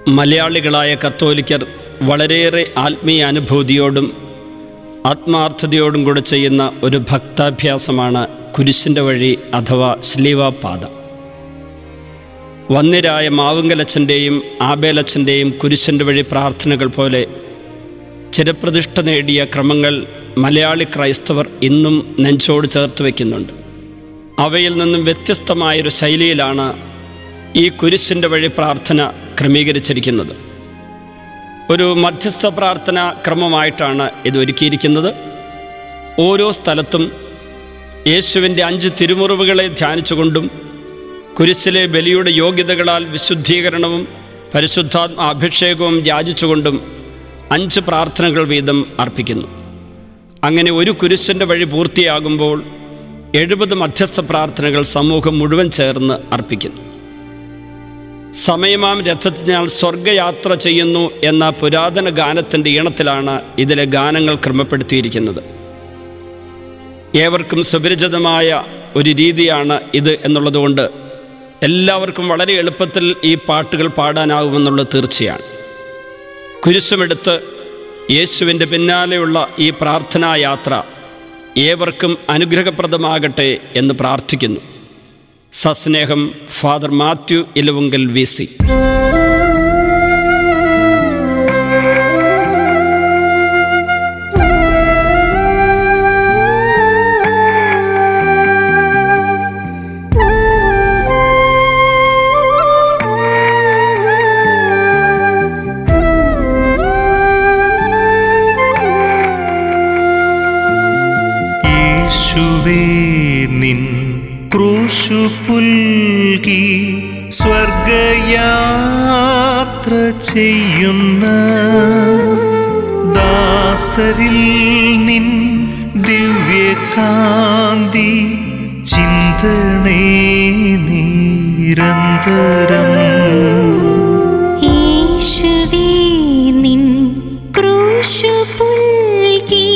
മലയാളികളായ കത്തോലിക്കർ വളരെയേറെ ആത്മീയ അനുഭൂതിയോടും ആത്മാർത്ഥതയോടും കൂടെ ചെയ്യുന്ന ഒരു ഭക്താഭ്യാസമാണ് കുരിശിൻ്റെ വഴി അഥവാ ശ്ലീവാപാത വന്നിരായ മാവുങ്കലച്ചൻ്റെയും ആബേലച്ചൻ്റെയും കുരിശിൻ്റെ വഴി പ്രാർത്ഥനകൾ പോലെ ചിരപ്രതിഷ്ഠ നേടിയ ക്രമങ്ങൾ മലയാളി ക്രൈസ്തവർ ഇന്നും നെഞ്ചോട് ചേർത്ത് വയ്ക്കുന്നുണ്ട് അവയിൽ നിന്നും വ്യത്യസ്തമായൊരു ശൈലിയിലാണ് ഈ കുരിശിൻ്റെ വഴി പ്രാർത്ഥന ക്രമീകരിച്ചിരിക്കുന്നത് ഒരു മധ്യസ്ഥ പ്രാർത്ഥന ക്രമമായിട്ടാണ് ഇത് ഒരുക്കിയിരിക്കുന്നത് ഓരോ സ്ഥലത്തും യേശുവിൻ്റെ അഞ്ച് തിരുമുറിവുകളെ ധ്യാനിച്ചുകൊണ്ടും കുരിശിലെ ബലിയുടെ യോഗ്യതകളാൽ വിശുദ്ധീകരണവും പരിശുദ്ധാത്മ അഭിഷേകവും യാചിച്ചുകൊണ്ടും അഞ്ച് പ്രാർത്ഥനകൾ വീതം അർപ്പിക്കുന്നു അങ്ങനെ ഒരു കുരിശിൻ്റെ വഴി പൂർത്തിയാകുമ്പോൾ എഴുപത് മധ്യസ്ഥ പ്രാർത്ഥനകൾ സമൂഹം മുഴുവൻ ചേർന്ന് അർപ്പിക്കുന്നു സമയമാം രഥത്തിനാൽ സ്വർഗയാത്ര ചെയ്യുന്നു എന്ന പുരാതന ഗാനത്തിൻ്റെ ഈണത്തിലാണ് ഇതിലെ ഗാനങ്ങൾ ക്രമപ്പെടുത്തിയിരിക്കുന്നത് ഏവർക്കും സുപരിചിതമായ ഒരു രീതിയാണ് ഇത് എന്നുള്ളതുകൊണ്ട് എല്ലാവർക്കും വളരെ എളുപ്പത്തിൽ ഈ പാട്ടുകൾ പാടാനാകുമെന്നുള്ളത് തീർച്ചയാണ് കുരിശുമെടുത്ത് യേശുവിൻ്റെ പിന്നാലെയുള്ള ഈ പ്രാർത്ഥനാ യാത്ര ഏവർക്കും അനുഗ്രഹപ്രദമാകട്ടെ എന്ന് പ്രാർത്ഥിക്കുന്നു സസ്നേഹം father Mathew Elavunkal V C യേശുവേ നിൻ ക്രൂശു പുൽകി സ്വർഗയാത്ര ചെയ്യുന്ന ദാസരിൽ നിൻ ദിവ്യകാന്തി ചിന്തണേ നിരന്തരം യേശുവേ നിൻ ക്രൂശു പുൽകി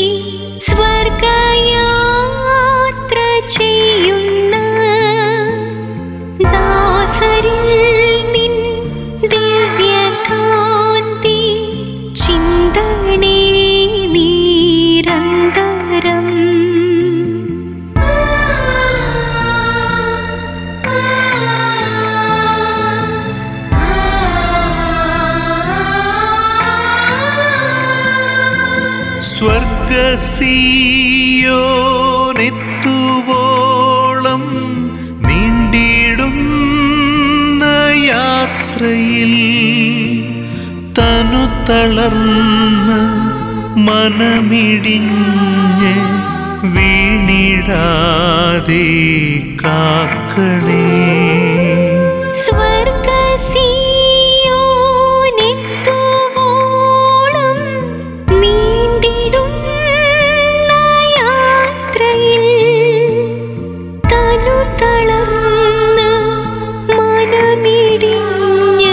സ്വർഗയാത്ര ചെയ്യുന്ന ദാസരിൽ നിൻ ദിവ്യകാന്തി ചിന്തണേ നിരന്തരം സ്വർഗസീയോനെത്തുവോളം നീണ്ടിടുന്ന യാത്രയിൽ തനു തളർന്ന് മനമിടിഞ്ഞ് വീണിടാതെ കാക്കണേ സ്വർഗസീയോനെത്തുവോളം നീണ്ടിടുന്ന യാത്രയിൽ തനു തളർന്ന് മനമിടിഞ്ഞ്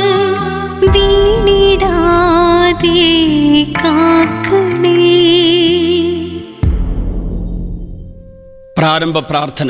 വീണിടാതെ കാക്കണേ പ്രാരംഭ പ്രാർത്ഥന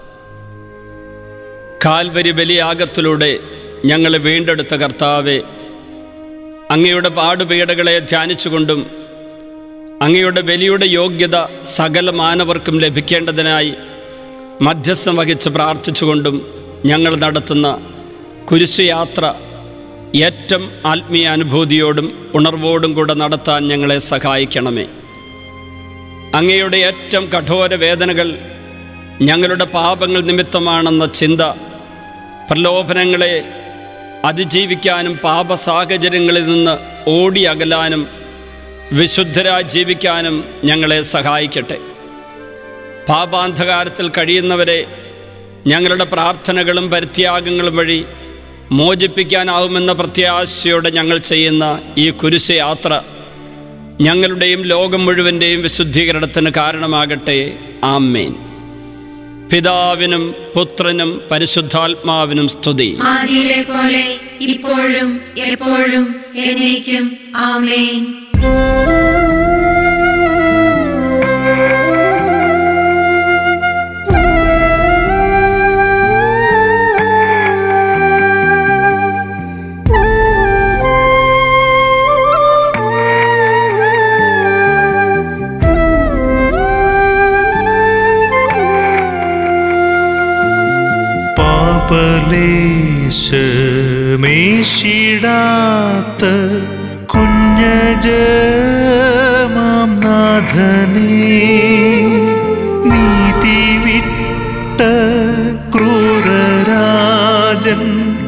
കാൽവരി ബലിയാഗത്തിലൂടെ ഞങ്ങളെ വീണ്ടെടുത്ത കർത്താവെ അങ്ങയുടെ പാടുപീടകളെ ധ്യാനിച്ചുകൊണ്ടും അങ്ങയുടെ ബലിയുടെ യോഗ്യത സകല മാനവർക്കും ലഭിക്കേണ്ടതിനായി മധ്യസ്ഥം വഹിച്ച് പ്രാർത്ഥിച്ചുകൊണ്ടും ഞങ്ങൾ നടത്തുന്ന കുരിശുയാത്ര ഏറ്റവും ആത്മീയ അനുഭൂതിയോടും ഉണർവോടും കൂടെ നടത്താൻ ഞങ്ങളെ സഹായിക്കണമേ അങ്ങയുടെ ഏറ്റവും കഠോര വേദനകൾ ഞങ്ങളുടെ പാപങ്ങൾ നിമിത്തമാണെന്ന ചിന്ത പ്രലോഭനങ്ങളെ അതിജീവിക്കാനും പാപ സാഹചര്യങ്ങളിൽ നിന്ന് ഓടി അകലാനും വിശുദ്ധരായി ജീവിക്കാനും ഞങ്ങളെ സഹായിക്കട്ടെ പാപാന്ധകാരത്തിൽ കഴിയുന്നവരെ ഞങ്ങളുടെ പ്രാർത്ഥനകളും പരിത്യാഗങ്ങളും വഴി മോചിപ്പിക്കാനാവുമെന്ന പ്രത്യാശയോടെ ഞങ്ങൾ ചെയ്യുന്ന ഈ കുരിശ് യാത്ര ഞങ്ങളുടെയും ലോകം മുഴുവൻ്റെയും വിശുദ്ധീകരണത്തിന് കാരണമാകട്ടെ ആമേൻ പിതാവിനും പുത്രനും പരിശുദ്ധാത്മാവിനും സ്തുതി ആദിയിലെ പോലെ ഇപ്പോഴും എപ്പോഴും എന്നേക്കും ആമേൻ ആ ലേശമേശിടാത്ത കുഞ്ഞജമാം നാഥനേ നീതി വിട്ട ക്രൂരരാജൻ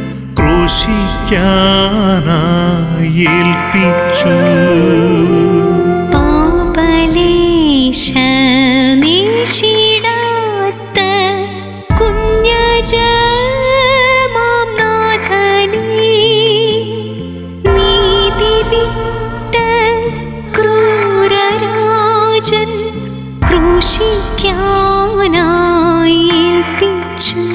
ക്രൂശിക്കാനായി ഏൽപ്പിച്ചു പാപലേശമേശിടാത്ത കുഞ്ഞജമാം നാഥനേ, നീതിവിട്ട ക്രൂരരാജൻ ക്രൂശിക്കാനായി ഏൽപ്പിച്ചു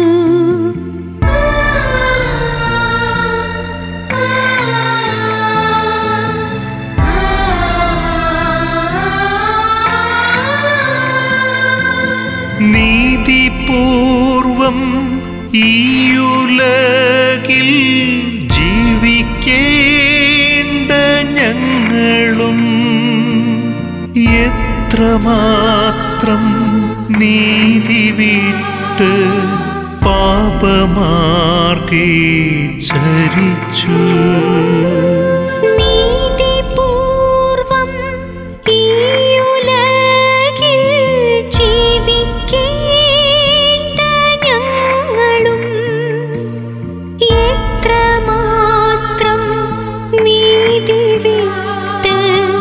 നീതിപൂർവം ഈയുലകിൽ ജീവിക്കേണ്ട ഞങ്ങളും എത്രമാത്രം നീതി വിട്ട് പാപമാർഗേ ചരിച്ചു നീതിപൂർവം ഈ ഉലകിൽ ജീവിക്കേണ്ട ഞങ്ങളും എത്രമാത്രം നീതി വിട്ട്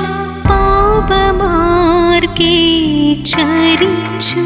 പാപമാർഗേ ചരിച്ചു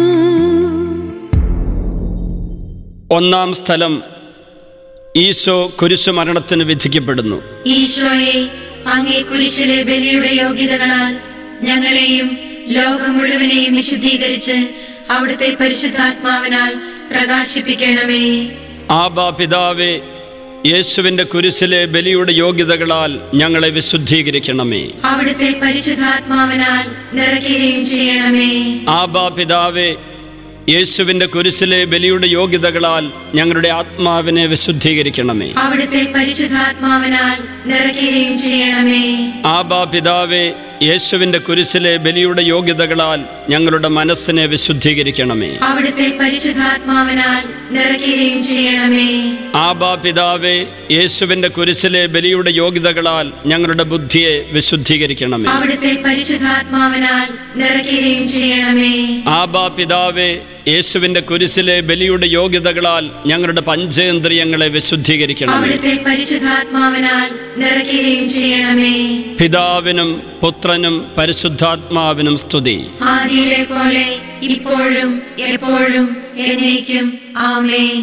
ഒന്നാം സ്ഥലം ഈശോ കുരിശുമരണത്തിന് വിധിക്കപ്പെടുന്നു ഈശോയെ അങ്ങേ കുരിശിലെ ബലിയുടെ യോഗ്യതകളാൽ ഞങ്ങളെയും ലോകം മുഴുവനെയും വിശുദ്ധീകരിച്ച് അവിടുത്തെ പരിശുദ്ധാത്മാവിനാൽ പ്രകാശിപ്പിക്കണമേ ആബാ പിതാവേ യേശുവിൻ്റെ കുരിശിലെ ബലിയുടെ യോഗ്യതകളാൽ ഞങ്ങളെ വിശുദ്ധീകരിക്കണമേ അവിടുത്തെ പരിശുദ്ധാത്മാവിനാൽ നിറയ്ക്കുകയും ചെയ്യണമേ ആബാ പിതാവേ യേശുവിൻ്റെ കുരിശിലെ ബലിയുടെ യോഗ്യതകളാൽ ഞങ്ങളുടെ ആത്മാവിനെ വിശുദ്ധീകരിക്കണമേ അവിടുത്തെ പരിശുദ്ധാത്മാവിനാൽ നിറയ്ക്കുകയും ചെയ്യണമേ ആബാ പിതാവേ യേശുവിൻ്റെ കുരിശിലെ ബലിയുടെ യോഗ്യതകളാൽ ഞങ്ങളുടെ മനസ്സിനെ വിശുദ്ധീകരിക്കണമേ അവിടുത്തെ പരിശുദ്ധാത്മാവിനാൽ നിറയ്ക്കുകയും ചെയ്യണമേ ആബാ പിതാവേ യേശുവിൻ്റെ കുരിശിലെ ബലിയുടെ യോഗ്യതകളാൽ ഞങ്ങളുടെ ബുദ്ധിയെ വിശുദ്ധീകരിക്കണമേ അവിടുത്തെ പരിശുദ്ധാത്മാവിനാൽ നിറയ്ക്കുകയും ചെയ്യണമേ ആബാ പിതാവേ യേശുവിൻ്റെ കുരിശിലെ ബലിയുടെ യോഗ്യതകളാൽ ഞങ്ങളുടെ പഞ്ചേന്ദ്രിയങ്ങളെ വിശുദ്ധീകരിക്കണമേ അവിടുത്തെ പരിശുദ്ധാത്മാവിനാൽ നിറയ്ക്കുകയും ചെയ്യണമേ പിതാവിനും പുത്രനും പരിശുദ്ധാത്മാവിനും സ്തുതി ആദിയിലെ പോലെ ഇപ്പോഴും എപ്പോഴും എന്നേക്കും ആമേൻ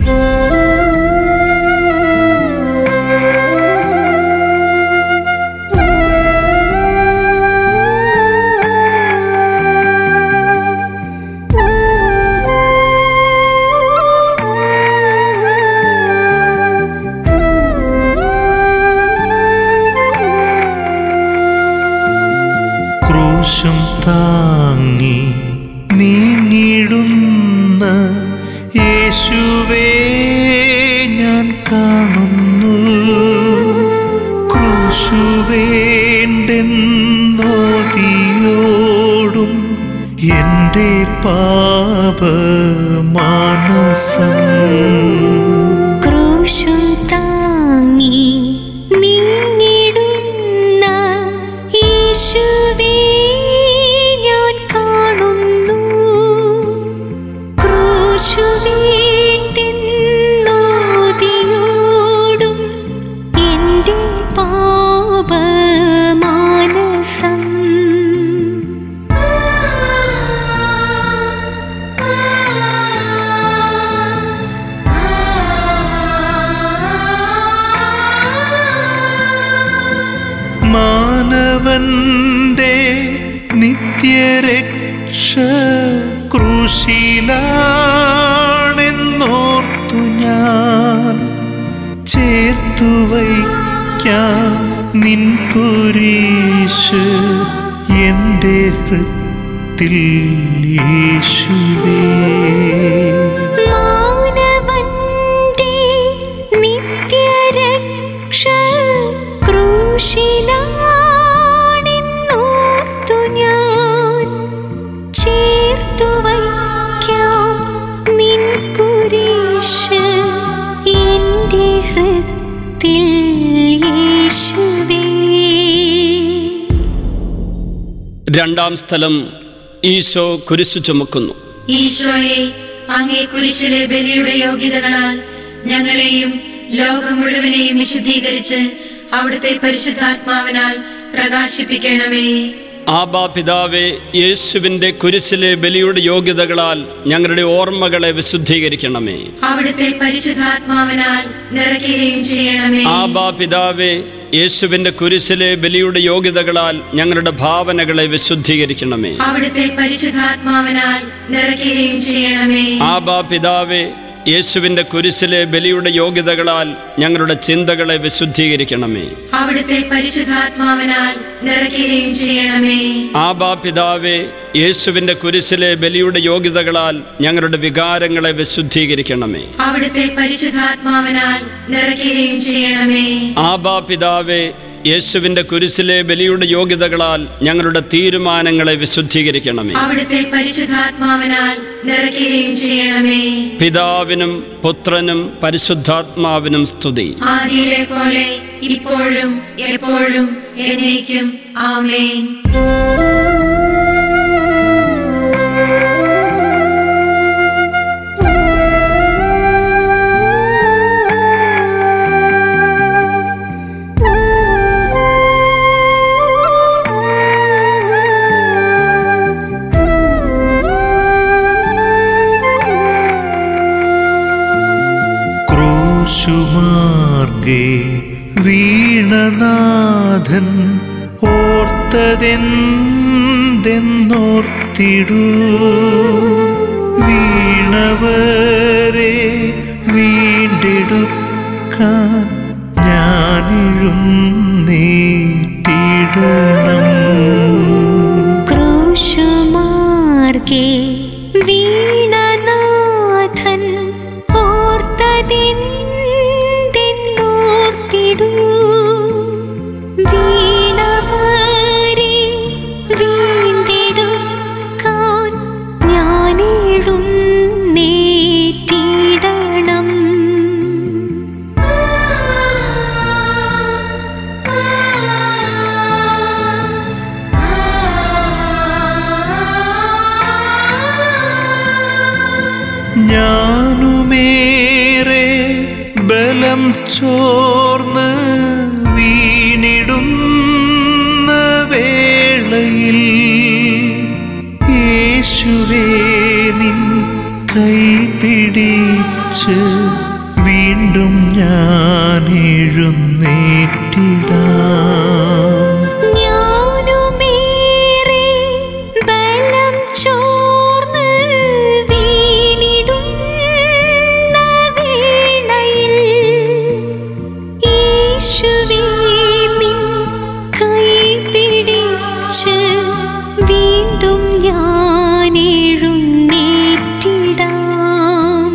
ക്രൂശം താങ്ങി നീങ്ങിടുന്ന യേശുവേ ഞാൻ കാണുന്നു ക്രൂശുവേണ്ടെന്നോതിയോടും എൻ്റെ പാപമാനസം ക്രൂശും താങ്ങി നീങ്ങിടുന്ന യേശുവേ ഞാൻ കാണുന്നു ക്രൂശുവേണ്ടെന്നോതിയോടും എൻ്റെ പാപമാനസം മാനവന്റെ നിത്യരക്ഷ ക്രൂശിലാണെന്നോർത്തു ഞാൻ ചേർത്തു വയ്ക്കാം നിൻ കുരിശ് എൻ്റെ ഹൃത്തിൽ യേശുവേ മാനവന്റെ നിത്യരക്ഷ ക്രൂശിലാണെന്നോർത്തു ഞാൻ ചേർത്തു വയ്ക്കാം നിൻ കുരിശ് ക്രൂശിതത്തിൽ യേശുവേ രണ്ടാം സ്ഥലം ഈശോ കുരിശു ചുമക്കുന്നു ഈശോയെ അങ്ങേ കുരിശിലെ ബലിയുടെ യോഗ്യതകളാൽ ഞങ്ങളെയും ലോകം മുഴുവനെയും വിശുദ്ധീകരിച്ച് അവിടുത്തെ പരിശുദ്ധാത്മാവിനാൽ പ്രകാശിപ്പിക്കണമേ ആബാ പിതാവേ യേശുവിൻ്റെ കുരിശിലെ ബലിയുടെ യോഗ്യതകളാൽ ഞങ്ങളുടെ ഓർമ്മകളെ വിശുദ്ധീകരിക്കണമേ അവിടുത്തെ പരിശുദ്ധാത്മാവിനാൽ നിറയ്ക്കുകയും ചെയ്യണമേ ആബാ പിതാവേ യേശുവിൻ്റെ കുരിശിലെ ബലിയുടെ യോഗ്യതകളാൽ ഞങ്ങളുടെ ഭാവനകളെ വിശുദ്ധീകരിക്കണമേ അവിടുത്തെ പരിശുദ്ധാത്മാവിനാൽ നിറയ്ക്കുകയും ചെയ്യണമേ ആബാ പിതാവേ യേശുവിൻ്റെ കുരിശിലെ ബലിയുടെ യോഗ്യതകളാൽ ഞങ്ങളുടെ ചിന്തകളെ വിശുദ്ധീകരിക്കണമേ അവിടുത്തെ പരിശുദ്ധാത്മാവിനാൽ നിറയ്ക്കുകയും ചെയ്യണമേ ആബാ പിതാവേ യേശുവിൻ്റെ കുരിശിലെ ബലിയുടെ യോഗ്യതകളാൽ ഞങ്ങളുടെ വികാരങ്ങളെ വിശുദ്ധീകരിക്കണമേ അവിടുത്തെ പരിശുദ്ധാത്മാവിനാൽ നിറയ്ക്കുകയും ചെയ്യണമേ ആബാ പിതാവേ യേശുവിൻ്റെ കുരിശിലെ ബലിയുടെ യോഗ്യതകളാൽ ഞങ്ങളുടെ തീരുമാനങ്ങളെ വിശുദ്ധീകരിക്കണമേ അവിടുത്തെ പരിശുദ്ധാത്മാവിനാൽ നിറയ്ക്കുകയും ചെയ്യണമേ പിതാവിനും പുത്രനും പരിശുദ്ധാത്മാവിനും സ്തുതി ആദിയിലെ പോലെ ഇപ്പോഴും എപ്പോഴും എന്നേക്കും ആമേൻ ക്രൂശുമാർഗേ വീണനാഥൻ ഓർത്തതെന്തെന്നോർത്തിടൂ വീണവരെ വീണ്ടെടുക്കാൻ ഞാനെഴുന്നേറ്റിടണം ക്രൂശുമാർഗേ വീണനാഥൻ ഓർത്തതെന്തെന്നോർത്തിടൂ വീണവരെ വീണ്ടെടുക്കാൻ ഞാനെഴുന്നേറ്റിടണം ഞാനുമേറെ ബലം ചോർന്ന് വീണിടുന്ന വേളയിൽ യേശുവേ നിൻ കൈ പിടിച്ച് വീണ്ടും ഞാൻ എഴുന്നേറ്റിടാം ഞാനുമേറെ ബലം ചോർന്ന് വീണിടുന്ന വേളയിൽ യേശുവേ നിൻ കൈ പിടിച്ച് വീണ്ടും ഞാൻ എഴുന്നേറ്റിടാം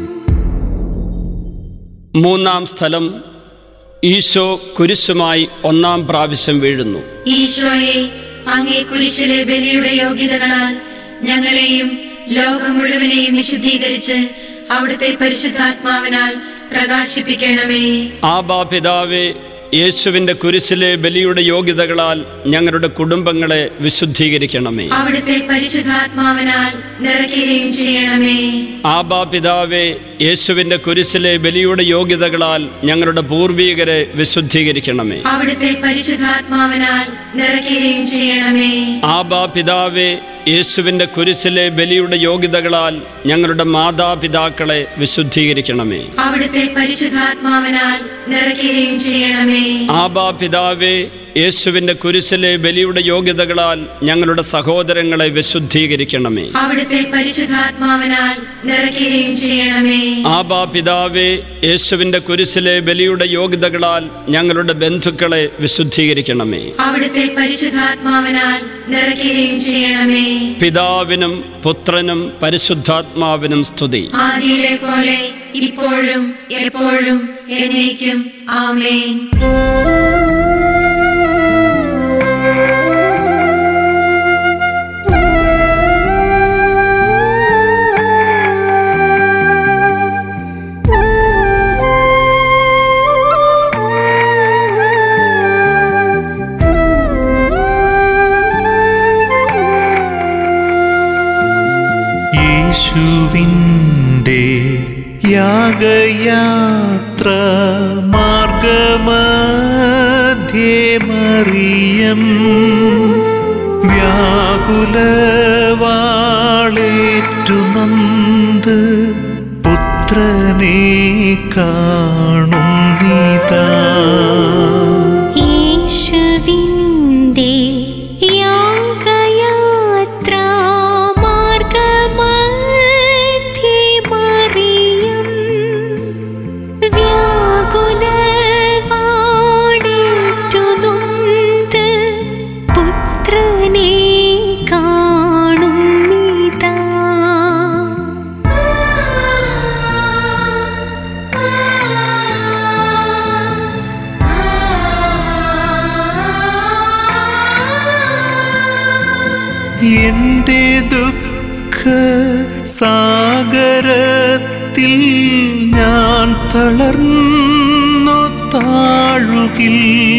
മൂന്നാം സ്ഥലം ഈശോ കുരിശുമായി ഒന്നാം പ്രാവശ്യം വീഴുന്നു ഈശോയെ അങ്ങേ കുരിശിലെ ബലിയുടെ യോഗ്യതകളാൽ ഞങ്ങളെയും ലോകം മുഴുവനെയും വിശുദ്ധീകരിച്ച് അവിടുത്തെ പരിശുദ്ധാത്മാവിനാൽ പ്രകാശിപ്പിക്കണമേ ആബാ പിതാവേ യേശുവിൻ്റെ കുരിശിലെ ബലിയുടെ യോഗ്യതകളാൽ ഞങ്ങളുടെ കുടുംബങ്ങളെ വിശുദ്ധീകരിക്കണമേ അവിടുത്തെ പരിശുദ്ധാത്മാവിനാൽ നിറയ്ക്കുകയും ചെയ്യണമേ ആബാ പിതാവേ യേശുവിൻ്റെ കുരിശിലെ ബലിയുടെ യോഗ്യതകളാൽ ഞങ്ങളുടെ പൂർവീകരെ വിശുദ്ധീകരിക്കണമേ അവിടുത്തെ പരിശുദ്ധാത്മാവിനാൽ നിറയ്ക്കുകയും ചെയ്യണമേ ആബാ പിതാവേ യേശുവിൻ്റെ കുരിശിലെ ബലിയുടെ യോഗ്യതകളാൽ ഞങ്ങളുടെ മാതാപിതാക്കളെ വിശുദ്ധീകരിക്കണമേ അവിടുത്തെ പരിശുദ്ധാത്മാവിനാൽ നിറയ്ക്കുകയും ചെയ്യണമേ ആബാ പിതാവേ യേശുവിൻ്റെ കുരിശിലെ ബലിയുടെ യോഗ്യതകളാൽ ഞങ്ങളുടെ സഹോദരങ്ങളെ വിശുദ്ധീകരിക്കണമേ അവിടുത്തെ പരിശുദ്ധാത്മാവിനാൽ നിറയ്ക്കുകയും ചെയ്യണമേ ആബാ പിതാവേ യേശുവിൻ്റെ കുരിശിലെ ബലിയുടെ യോഗ്യതകളാൽ ഞങ്ങളുടെ ബന്ധുക്കളെ വിശുദ്ധീകരിക്കണമേ അവിടുത്തെ പരിശുദ്ധാത്മാവിനാൽ നിറയ്ക്കുകയും ചെയ്യണമേ പിതാവിനും പുത്രനും പരിശുദ്ധാത്മാവിനും സ്തുതി ആദിയിലെ പോലെ ഇപ്പോഴും എപ്പോഴും എന്നേക്കും ആമേൻ ആ സ്വർഗയാത്ര മാർഗമധ്യേ മറിയം വ്യാകുലവാളേറ്റു നന്ത് പുത്രനെ കാണുന്നിതാ യേശുവിൻ്റെ യാഗയാത്ര മാർഗമധ്യേ മറിയം വ്യാകുലവാടേറ്റു നൊന്ത് പുത്രനെ കാണുന്നിതാ എന്റെ ദുഃഖ സാഗരത്തിൽ ഞാൻ തളർന്നു താഴുകിൽ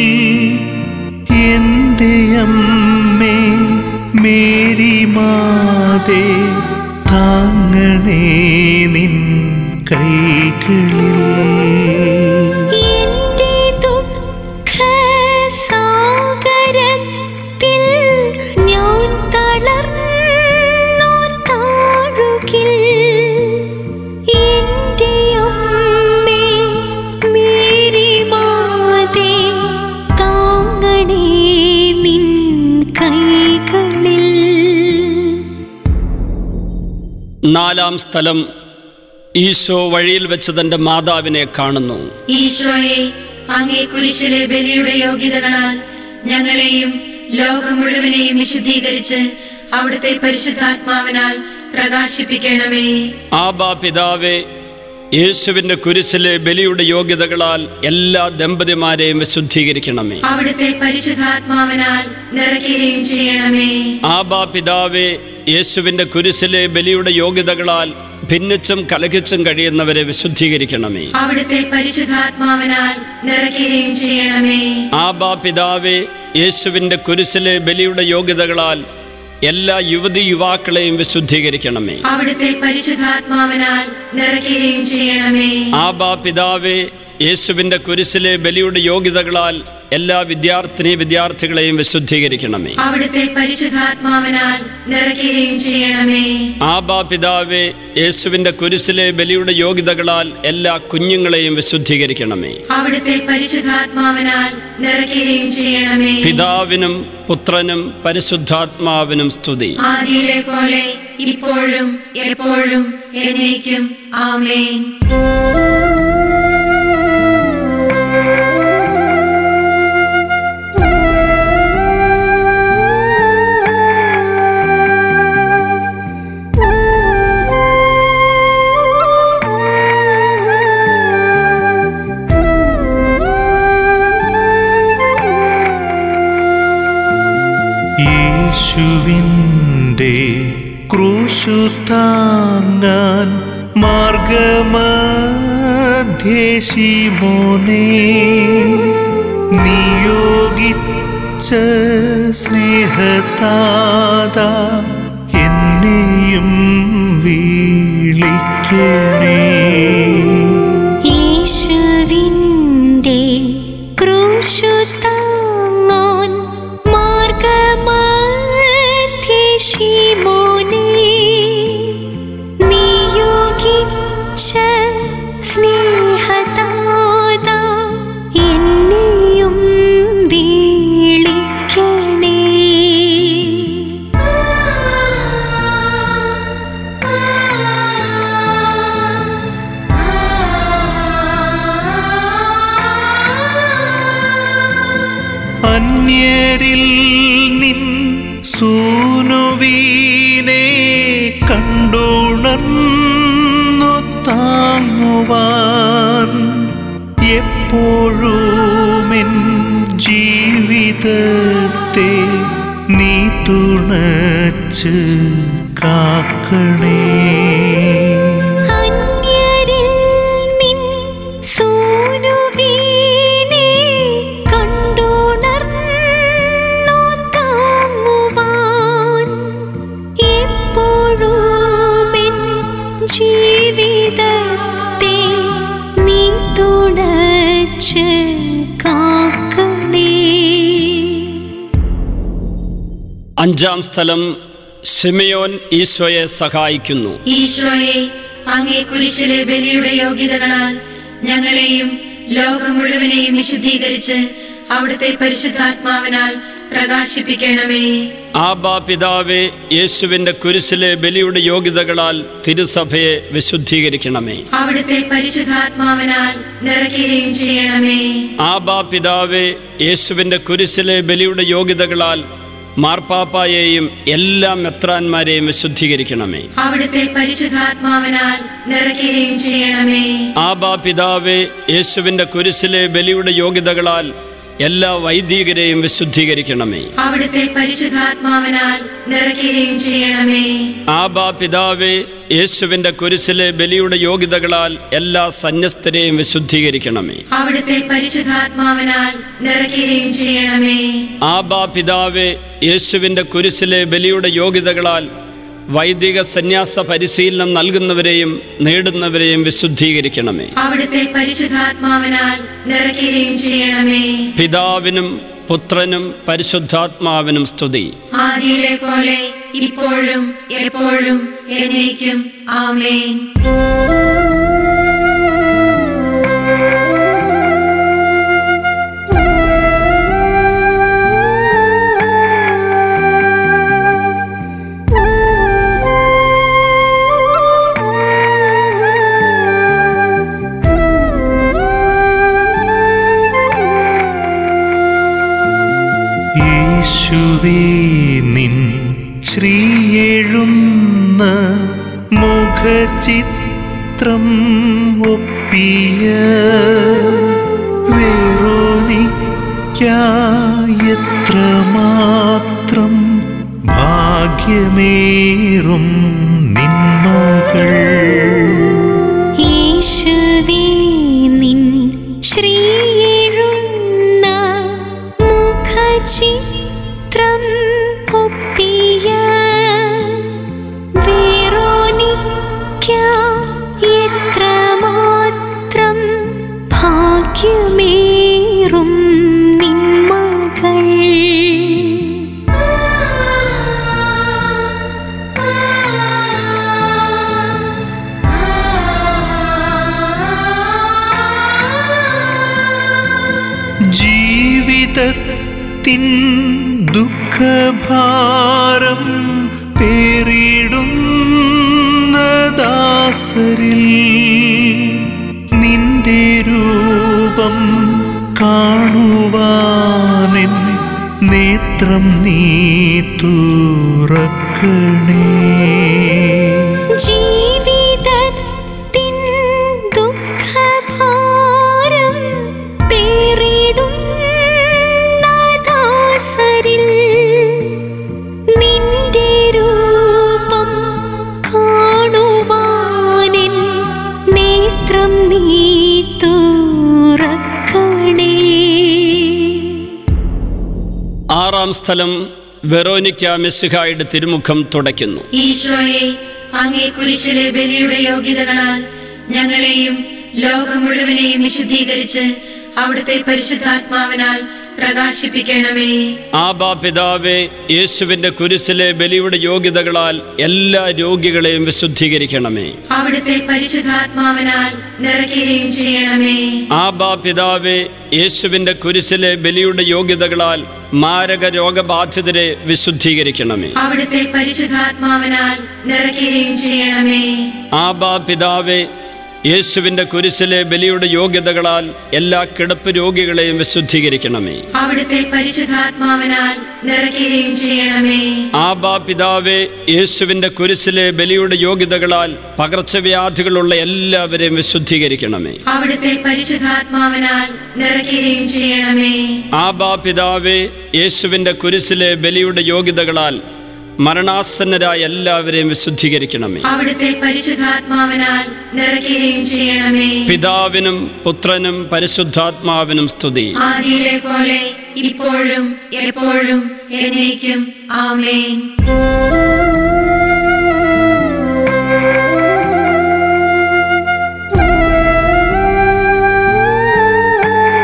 എന്റെ അമ്മേ മേരി മാതേ താങ്ങണേ നിൻ കൈകളിൽ എന്റെ ദുഃഖസാഗരത്തിൽ ഞാൻ തളർന്നു താഴുകിൽ എന്റെ അമ്മേ മേരി മാതേ താങ്ങണേ നിൻ കൈകളിൽ നാലാം സ്ഥലം ഈശോ വഴിയിൽ വെച്ച് തൻ്റെ മാതാവിനെ കാണുന്നു ഈശോയെ അങ്ങേ കുരിശിലെ ബലിയുടെ യോഗ്യതകളാൽ ഞങ്ങളെയും ലോകം മുഴുവനെയും വിശുദ്ധീകരിച്ച് അവിടുത്തെ പരിശുദ്ധാത്മാവിനാൽ പ്രകാശിപ്പിക്കണമേ ആബാ പിതാവേ യേശുവിൻ്റെ കുരിശിലെ ബലിയുടെ യോഗ്യതകളാൽ എല്ലാ ദമ്പതിമാരെയും വിശുദ്ധീകരിക്കണമേ അവിടുത്തെ പരിശുദ്ധാത്മാവിനാൽ നിറയ്ക്കുകയും ചെയ്യണമേ ആബാ പിതാവേ യേശുവിൻ്റെ കുരിശിലെ ബലിയുടെ യോഗ്യതകളാൽ ഭിന്നിച്ചും കലഹിച്ചും കഴിയുന്നവരെ വിശുദ്ധീകരിക്കണമേ അവിടുത്തെ പരിശുദ്ധാത്മാവിനാൽ നിറയ്ക്കുകയും ചെയ്യണമേ ആബാ പിതാവേ യേശുവിൻ്റെ കുരിശിലെ ബലിയുടെ യോഗ്യതകളാൽ എല്ലാ യുവതി യുവാക്കളെയും വിശുദ്ധീകരിക്കണമേ അവിടുത്തെ പരിശുദ്ധാത്മാവിനാൽ നിറയ്ക്കുകയും ചെയ്യണമേ ആബാ പിതാവേ യേശുവിൻ്റെ കുരിശിലെ ബലിയുടെ യോഗ്യതകളാൽ എല്ലാ വിദ്യാർത്ഥിനി വിദ്യാർത്ഥികളെയും വിശുദ്ധീകരിക്കണമേ അവിടുത്തെ പരിശുദ്ധാത്മാവിനാൽ നിറയ്ക്കുകയും ചെയ്യണമേ ആബാ പിതാവേ യേശുവിൻ്റെ കുരിശിലെ ബലിയുടെ യോഗ്യതകളാൽ എല്ലാ കുഞ്ഞുങ്ങളെയും വിശുദ്ധീകരിക്കണമേ അവിടുത്തെ പരിശുദ്ധാത്മാവിനാൽ നിറയ്ക്കുകയും ചെയ്യണമേ പിതാവിനും പുത്രനും പരിശുദ്ധാത്മാവിനും സ്തുതി ആദിയിലെ പോലെ ഇപ്പോഴും എപ്പോഴും എന്നേക്കും ആമേൻ യേശുവിൻ്റെ ക്രൂശു താങ്ങാൻ മാർഗമധ്യേശിമോനെ നിയോഗിച്ച സ്നേഹതാത എന്നെയും വീളിക്കണേ യേശുവിൻ്റെ ക്രൂശു താങ്ങാൻ മാർഗമധ്യേ ശിമോനേ നിയോഗിച്ച സ്നേഹതാത എന്നെയും വീളിക്കണേ അന്യരിൽ നിൻ സൂനുവീനെ കണ്ടുണർന്നു താങ്ങുവാൻ എപ്പോഴുമെൻ ജീവിതത്തെ നീ തുണച്ച് കാക്കണേ അന്യരിൽ നിൻ സൂനുവീനെ കണ്ടുണർന്നു താങ്ങുവാൻ എപ്പോഴുമെൻ ജീവിതത്തെ നീ തുണച്ച് കാക്കണേ അഞ്ചാം സ്ഥലം ഷിമയോൻ ഈശോയെ സഹായിക്കുന്നു ഈശോയെ അങ്ങേ കുരിശിലെ ബലിയുടെ യോഗ്യതകളാൽ ഞങ്ങളെയും ലോകം മുഴുവനെയും വിശുദ്ധീകരിച്ച് അവിടുത്തെ പരിശുദ്ധാത്മാവിനാൽ പ്രകാശിപ്പിക്കണമേ ആബാ പിതാവേ യേശുവിൻ്റെ കുരിശിലെ ബലിയുടെ യോഗ്യതകളാൽ തിരുസഭയെ വിശുദ്ധീകരിക്കണമേ അവിടുത്തെ പരിശുദ്ധാത്മാവിനാൽ നിറയ്ക്കുകയും ചെയ്യണമേ ആബാ പിതാവേ യേശുവിൻ്റെ കുരിശിലെ ബലിയുടെ യോഗ്യതകളാൽ മാർപ്പാപ്പായെയും എല്ലാ മെത്രാന്മാരെയും വിശുദ്ധീകരിക്കണമേ അവിടുത്തെ പരിശുദ്ധാത്മാവിനാൽ നിറയ്ക്കുകയും ചെയ്യണമേ ആബാ പിതാവേ യേശുവിൻ്റെ കുരിശിലെ ബലിയുടെ യോഗ്യതകളാൽ എല്ലാ വൈദികരെയും വിശുദ്ധീകരിക്കണമേ അവിടുത്തെ പരിശുദ്ധാത്മാവിനാൽ നിറയ്ക്കുകയും ചെയ്യണമേ ആബാ പിതാവേ യേശുവിൻ്റെ കുരിശിലെ ബലിയുടെ യോഗ്യതകളാൽ എല്ലാ സന്യസ്തരെയും വിശുദ്ധീകരിക്കണമേ അവിടുത്തെ പരിശുദ്ധാത്മാവിനാൽ നിറയ്ക്കുകയും ചെയ്യണമേ ആബാ പിതാവേ യേശുവിൻ്റെ കുരിശിലെ ബലിയുടെ യോഗ്യതകളാൽ വൈദിക സന്യാസ പരിശീലനം നൽകുന്നവരെയും നേടുന്നവരെയും വിശുദ്ധീകരിക്കണമേ അവിടുത്തെ പരിശുദ്ധാത്മാവിനാൽ നിറയ്ക്കുകയും ചെയ്യണമേ പിതാവിനും പുത്രനും പരിശുദ്ധാത്മാവിനും സ്തുതി ആദിയിലെ പോലെ ഇപ്പോഴും എപ്പോഴും എന്നേക്കും ആമേൻ യേശുവേ നിൻ ശ്രീയെഴുന്ന മുഖചിത്രം ഒപ്പിയ വേറോനിക്കായത്ര മാത്രം ഭാഗ്യമേറും നിന്മകൾ യേശുവേ നിൻ ശ്രീയെഴുന്ന മുഖചിത്രം ഒപ്പിയ വേറോനിക്ക എത്രമാത്രം ഭാഗ്യമേറും നിന്മകൾ ജീവിതത്തിൻ ദുഃഖഭാരം പേറിടുന്ന ദാസരിൽ നിന്റെ രൂപം കാണുവാനെൻ നേത്രം നീ തുറക്കണേ ജീവിതത്തിൻ ദുഃഖഭാരം പേറിടുന്ന ദാസരിൽ നിന്റെ രൂപം കാണുവാനെൻ നേത്രം നീ തുറക്കണേ ആറാം സ്ഥലം വെറോനിക്ക മെസ്സിഹായുടെ തിരുമുഖം തുടയ്ക്കുന്നു ഈശോയെ അങ്ങേ കുരിശിലെ ബലിയുടെ യോഗ്യതകളാൽ ഞങ്ങളെയും ലോകം മുഴുവനെയും വിശുദ്ധീകരിച്ച് അവിടുത്തെ പരിശുദ്ധാത്മാവിനാൽ പ്രകാശിപ്പിക്കണമേ ആബാ പിതാവേ യേശുവിൻ്റെ കുരിശിലെ ബലിയുടെ യോഗ്യതകളാൽ എല്ലാ രോഗികളെയും വിശുദ്ധീകരിക്കണമേ അവിടുത്തെ പരിശുദ്ധാത്മാവിനാൽ നിറയ്ക്കുകയും ചെയ്യണമേ ആബാ പിതാവേ യേശുവിൻ്റെ കുരിശിലെ ബലിയുടെ യോഗ്യതകളാൽ മാരക രോഗബാധിതരെ വിശുദ്ധീകരിക്കണമേ അവിടുത്തെ പരിശുദ്ധാത്മാവിനാൽ നിറയ്ക്കുകയും ചെയ്യണമേ ആബാ പിതാവേ യേശുവിൻ്റെ കുരിശിലെ ബലിയുടെ യോഗ്യതകളാൽ എല്ലാ കിടപ്പ് രോഗികളെയും വിശുദ്ധീകരിക്കണമേ അവിടുത്തെ പരിശുദ്ധാത്മാവിനാൽ നിറയ്ക്കുകയും ചെയ്യണമേ ആബാ പിതാവേ യേശുവിൻ്റെ കുരിശിലെ ബലിയുടെ യോഗ്യതകളാൽ പകർച്ചവ്യാധികളുള്ള എല്ലാവരെയും വിശുദ്ധീകരിക്കണമേ അവിടുത്തെ പരിശുദ്ധാത്മാവിനാൽ നിറയ്ക്കുകയും ചെയ്യണമേ ആബാ പിതാവേ യേശുവിൻ്റെ കുരിശിലെ ബലിയുടെ യോഗ്യതകളാൽ മരണാസന്നരായ എല്ലാവരെയും വിശുദ്ധീകരിക്കണമേ അവിടുത്തെ പരിശുദ്ധാത്മാവിനാൽ നിറയ്ക്കുകയും ചെയ്യണമേ പിതാവിനും പുത്രനും പരിശുദ്ധാത്മാവിനും സ്തുതി ആദിയിലെ പോലെ ഇപ്പോഴും എപ്പോഴും എന്നേക്കും ആമേൻ യേശുവേ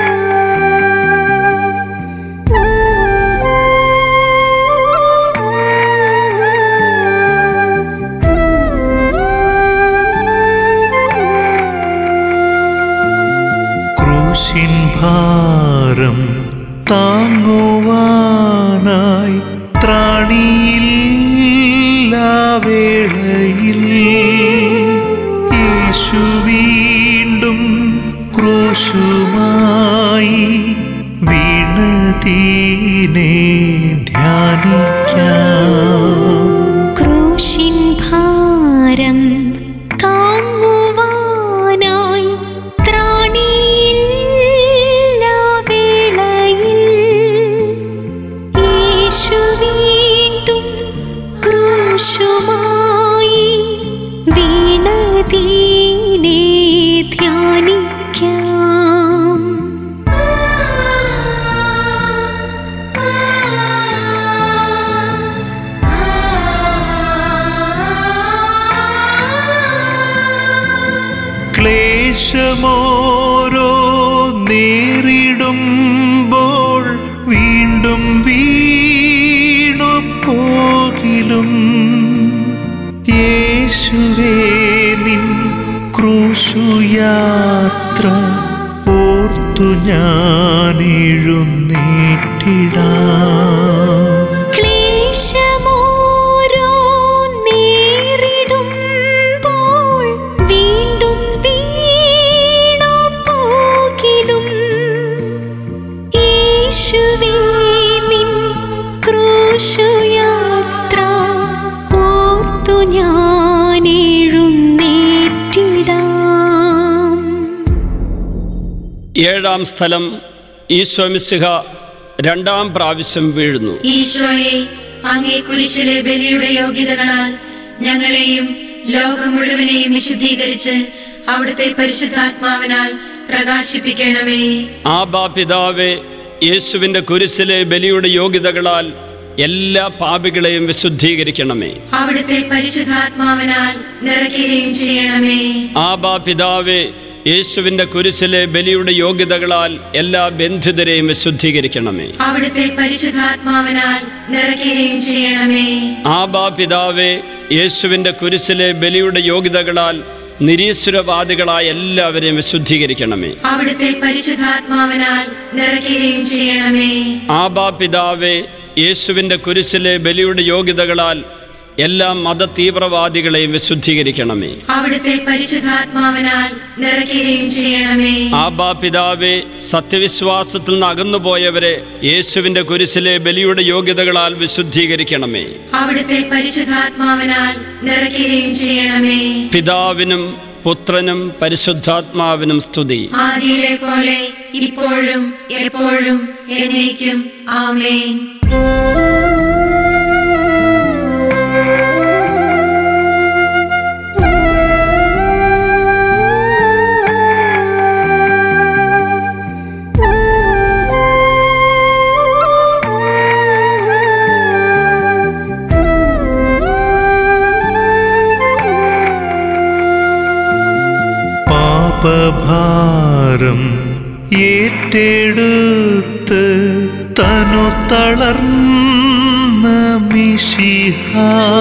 ക്രൂശിൻ ഭാരം താങ്ങുവാനായി ത്രാണിയില്ലാവേളയിൽ യേശു വീണ്ടും ക്രൂശുമായി വീണതീനെ ധ്യാനിക്കാം ക്രൂശിൻ ഭാരം താങ്ങുവാനായി ത്രാണിയില്ല വേളയിൽ യേശു വീണ്ടും ക്രൂശുമായി വീണതീനെ ധ്യാനിക്കാം ക്ലേശമോരോ നേരിടുമ്പോൾ വീണ്ടും വീണു പോകിലും യേശുവേ നിൻ ക്രൂശുയാത്ര ഓർത്തു ഞാൻ എഴുന്നേറ്റിടാം ക്ലേശമോരോ നേരിടുമ്പോൾ വീണ്ടും വീണു പോകിലും യേശുവേ നിൻ ക്രൂശുയാത്ര ഓർത്തു ഞാൻ എഴുന്നേറ്റിടാം ഏഴാം സ്ഥലം ഈശോമിസിഹ രണ്ടാം പ്രാവശ്യം വീഴുന്നു ഈശോയെ അങ്ങേ കുരിശിലെ ബലിയുടെ യോഗ്യതകളാൽ ഞങ്ങളെയും ലോകം മുഴുവനെയും വിശുദ്ധീകരിച്ച് അവിടുത്തെ പരിശുദ്ധാത്മാവിനാൽ പ്രകാശിപ്പിക്കണമേ ആബാ പിതാവേ യേശുവിൻ്റെ കുരിശിലെ ബലിയുടെ യോഗ്യതകളാൽ എല്ലാ പാപികളെയും വിശുദ്ധീകരിക്കണമേ അവിടുത്തെ പരിശുദ്ധാത്മാവിനാൽ നിറയ്ക്കുകയും ചെയ്യണമേ ആബാ പിതാവേ യേശുവിൻ്റെ കുരിശിലെ ബലിയുടെ യോഗ്യതകളാൽ എല്ലാ ബന്ധിതരെയും വിശുദ്ധീകരിക്കണമേ അവിടുത്തെ പരിശുദ്ധാത്മാവിനാൽ നിറയ്ക്കുകയും ചെയ്യണമേ ആബാ പിതാവേ യേശുവിൻ്റെ കുരിശിലെ ബലിയുടെ യോഗ്യതകളാൽ നിരീശ്വരവാദികളായ എല്ലാവരെയും വിശുദ്ധീകരിക്കണമേ അവിടുത്തെ പരിശുദ്ധാത്മാവിനാൽ നിറയ്ക്കുകയും ചെയ്യണമേ ആബാ പിതാവേ യേശുവിൻ്റെ കുരിശിലെ ബലിയുടെ യോഗ്യതകളാൽ എല്ലാ മത തീവ്രവാദികളെയും വിശുദ്ധീകരിക്കണമേ അവിടുത്തെ പരിശുദ്ധാത്മാവിനാൽ നിറയ്ക്കുകയും ചെയ്യണമേ ആബാ പിതാവേ സത്യവിശ്വാസത്തിൽ നിന്ന് അകന്നുപോയവരെ യേശുവിൻ്റെ കുരിശിലെ ബലിയുടെ യോഗ്യതകളാൽ വിശുദ്ധീകരിക്കണമേ അവിടുത്തെ പരിശുദ്ധാത്മാവിനാൽ നിറയ്ക്കുകയും ചെയ്യണമേ പിതാവിനും പുത്രനും പരിശുദ്ധാത്മാവിനും സ്തുതി ആദിയിലെ പോലെ ഇപ്പോഴും എപ്പോഴും എന്നേക്കും ആമേൻ പാപഭാരം ഏറ്റെടുത്ത് തനു തളർന്ന മിശിഹ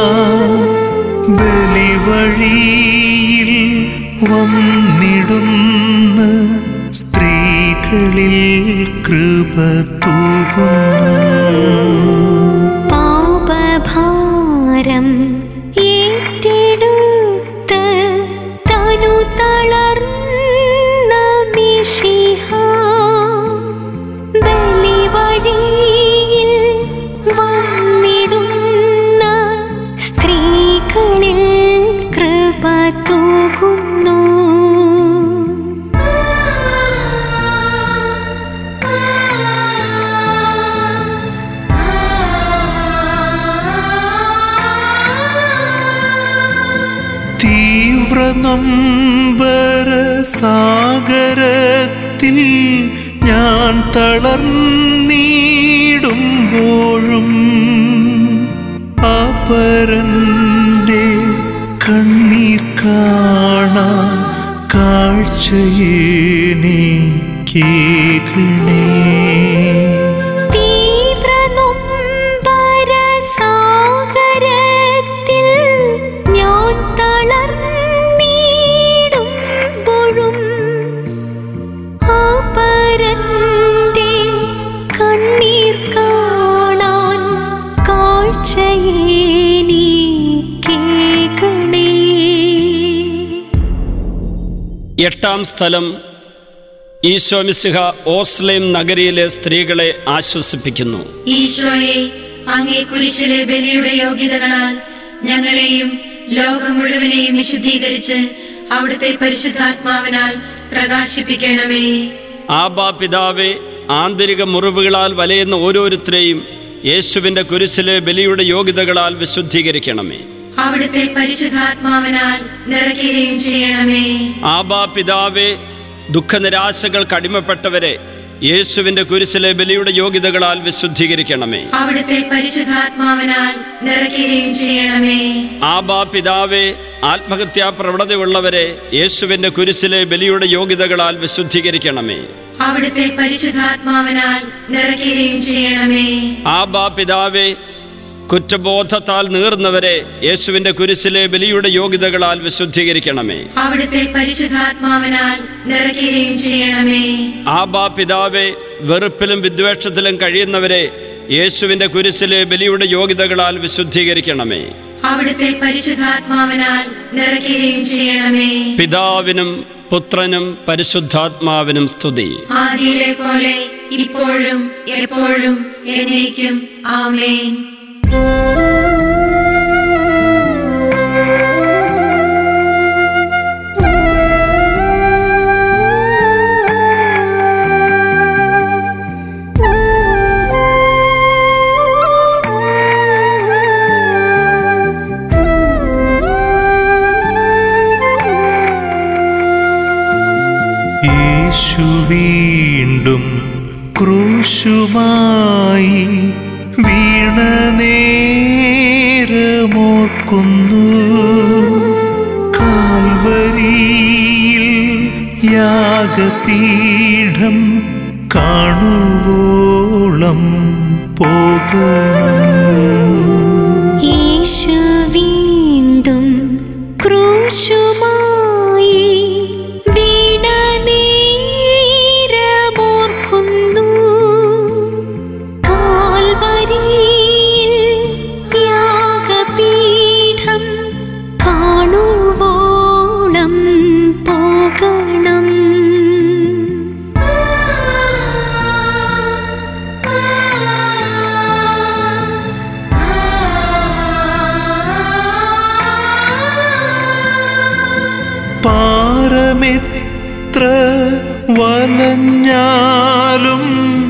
ബലിവഴിയിൽ വന്നിടുന്ന സ്ത്രീകളിൽ കൃപ തൂകുന്നു പാപഭാരം ഏറ്റെടുത്ത് തനു തളർന്ന മിശിഹ ബലിവഴിയിൽ വന്നിടുന്ന സ്ത്രീകളിൽ കൃപ തൂകുന്നു തീവ്രനൊമ്പര സാഗരത്തിൽ ഞാൻ തളർന്നിടുമ്പോഴും അപരന്റെ കണ്ണീർ കാണാൻ കാഴ്ചയെ നീ കേൾക്കണേ തീവ്രനൊമ്പരസാഗരത്തിൽ ഞാൻ തളർന്നിടുമ്പോഴും അപരന്റെ എട്ടാം സ്ഥലം ഈശോമിസിഹ ഓസ്ലേം നഗരിയിലെ സ്ത്രീകളെ ആശ്വസിപ്പിക്കുന്നു ഈശോയെ അങ്ങേ കുരിശിലെ ബലിയുടെ യോഗ്യതകളാൽ ഞങ്ങളെയും ലോകം മുഴുവനെയും വിശുദ്ധീകരിച്ച് അവിടുത്തെ പരിശുദ്ധാത്മാവിനാൽ പ്രകാശിപ്പിക്കണമേ ആബാ പിതാവെ ആന്തരിക മുറിവുകളാൽ വലയുന്ന ഓരോരുത്തരെയും യേശുവിൻ്റെ കുരിശിലെ ബലിയുടെ യോഗ്യതകളാൽ വിശുദ്ധീകരിക്കണമേ അവിടുത്തെ പരിശുദ്ധാത്മാവിനാൽ നിറയ്ക്കുകയും ചെയ്യണമേ ആബാ പിതാവെ ദുഃഖനിരാശകൾക്ക് അടിമപ്പെട്ടവരെ യേശുവിൻ്റെ കുരിശിലെ ബലിയുടെ യോഗ്യതകളാൽ വിശുദ്ധീകരിക്കണമേ അവിടുത്തെ പരിശുദ്ധാത്മാവിനാൽ നിറയ്ക്കുകയും ചെയ്യണമേ ആബാ പിതാവെ ആത്മഹത്യാ പ്രവണതയുള്ളവരെ യേശുവിൻ്റെ കുരിശിലെ ബലിയുടെ യോഗ്യതകളാൽ വിശുദ്ധീകരിക്കണമേ അവിടുത്തെ പരിശുദ്ധാത്മാവിനാൽ നിറയ്ക്കുകയും ചെയ്യണമേ ആബാ പിതാവെ കുറ്റബോധത്താൽ നീർന്നവരെ യേശുവിൻ്റെ കുരിശിലെ ബലിയുടെ യോഗ്യതകളാൽ വിശുദ്ധീകരിക്കണമേ അവിടുത്തെ പരിശുദ്ധാത്മാവിനാൽ നിറയ്ക്കുകയും ചെയ്യണമേ ആബാ പിതാവെ വെറുപ്പിലും വിദ്വേഷത്തിലും കഴിയുന്നവരെ യേശുവിൻ്റെ കുരിശിലെ ബലിയുടെ യോഗ്യതകളാൽ വിശുദ്ധീകരിക്കണമേ അവിടുത്തെ പരിശുദ്ധാത്മാവിനാൽ നിറയ്ക്കുകയും ചെയ്യണമേ പിതാവിനും പുത്രനും പരിശുദ്ധാത്മാവിനും സ്തുതി ആദിയിലെ പോലെ ഇപ്പോഴും എപ്പോഴും എന്നേക്കും ആമേൻ യേശു വീണ്ടും ക്രൂശുമായി വീണ നേരമോർക്കുന്നു കാൽവരിയിൽ യാഗപീഠം കാണുവോളം പോകണം യേശു വീണ്ടും ക്രൂശുമായി വീണ നേരമോർക്കുന്നു കാൽവരിയിൽ യാഗപീഠം കാണുവോളം പോകണം പാറമെത്ര വലഞ്ഞാലും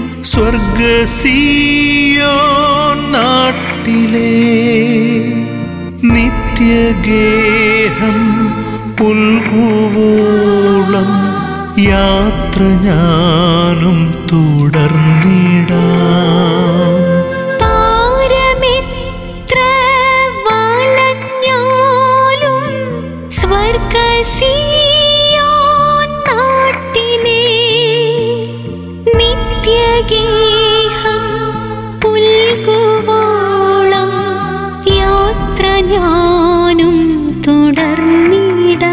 സ്വർഗസീയോ നാട്ടിലെ നിത്യഗേഹം പുൽകുവോളം യാത്ര ഞാനും തുടർന്നിടാം പാരമിത്ര വലഞ്ഞാലും സ്വർഗസീയോൻ നാട്ടിലെ നിത്യഗേഹം പുൽകുവോളം യാത്ര ഞാനും തുടർന്നിടാം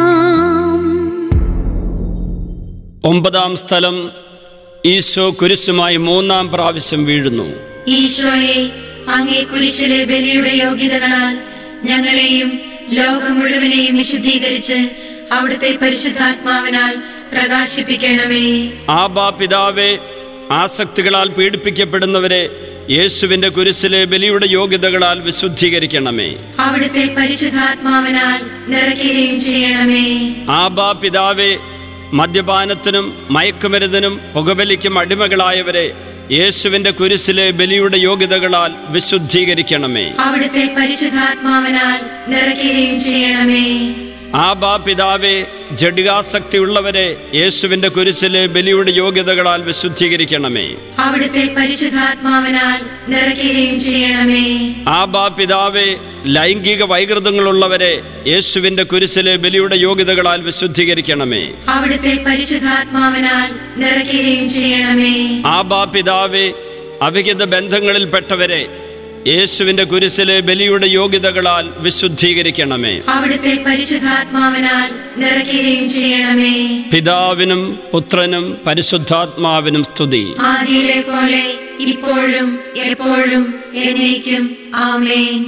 ഒമ്പതാം സ്ഥലം ഈശോ കുരിശുമായി മൂന്നാം പ്രാവശ്യം വീഴുന്നു ഈശോയെ അങ്ങേ കുരിശിലെ ബലിയുടെ യോഗ്യതകളാൽ ഞങ്ങളെയും ലോകം മുഴുവനെയും വിശുദ്ധീകരിച്ച് അവിടുത്തെ പരിശുദ്ധാത്മാവിനാൽ പ്രകാശിപ്പിക്കണമേ ആബാ പിതാവെ ആസക്തികളാൽ പീഡിപ്പിക്കപ്പെടുന്നവരെ യേശുവിൻ്റെ കുരിശിലെ ബലിയുടെ യോഗ്യതകളാൽ വിശുദ്ധീകരിക്കണമേ അവിടുത്തെ പരിശുദ്ധാത്മാവിനാൽ നിറയ്ക്കുകയും ചെയ്യണമേ ആബാ പിതാവെ മദ്യപാനത്തിനും മയക്കുമരുന്നിനും പുകവലിക്കും അടിമകളായവരെ യേശുവിൻ്റെ കുരിശിലെ ബലിയുടെ യോഗ്യതകളാൽ വിശുദ്ധീകരിക്കണമേ അവിടുത്തെ പരിശുദ്ധാത്മാവിനാൽ നിറയ്ക്കുകയും ചെയ്യണമേ ആബാ പിതാവെ ജഡികാസക്തിയുള്ളവരെ യേശുവിൻ്റെ കുരിശിലെ ബലിയുടെ യോഗ്യതകളാൽ വിശുദ്ധീകരിക്കണമേ അവിടുത്തെ പരിശുദ്ധാത്മാവിനാൽ നിറയ്ക്കുകയും ചെയ്യണമേ ആബാ പിതാവെ ലൈംഗിക വൈകൃതങ്ങളുള്ളവരെ യേശുവിൻ്റെ കുരിശിലെ ബലിയുടെ യോഗ്യതകളാൽ വിശുദ്ധീകരിക്കണമേ അവിടുത്തെ പരിശുദ്ധാത്മാവിനാൽ നിറയ്ക്കുകയും ചെയ്യണമേ ആബാ പിതാവെ അവിഹിത ബന്ധങ്ങളിൽപ്പെട്ടവരെ യേശുവിൻ്റെ കുരിശിലെ ബലിയുടെ യോഗ്യതകളാൽ വിശുദ്ധീകരിക്കണമേ അവിടുത്തെ പരിശുദ്ധാത്മാവിനാൽ നിറയ്ക്കുകയും ചെയ്യണമേ പിതാവിനും പുത്രനും പരിശുദ്ധാത്മാവിനും സ്തുതി ആദിയിലെ പോലെ ഇപ്പോഴും എപ്പോഴും എന്നേക്കും ആമേൻ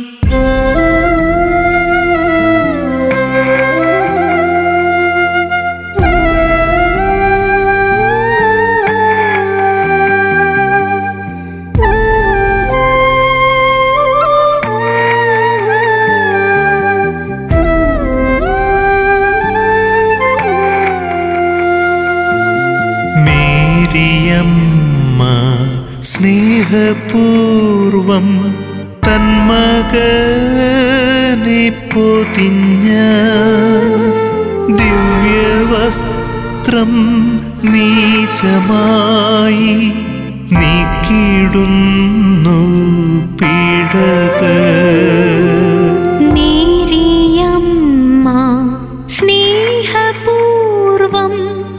യേശു മേരിയമ്മ സ്നേഹപൂർവം തന്മകനെ പൊതിഞ്ഞ ദിവ്യവസ്ത്രം നീചമായി നീക്കിടുന്നു പീഡക നേരിയമ്മ സ്നേഹപൂർവം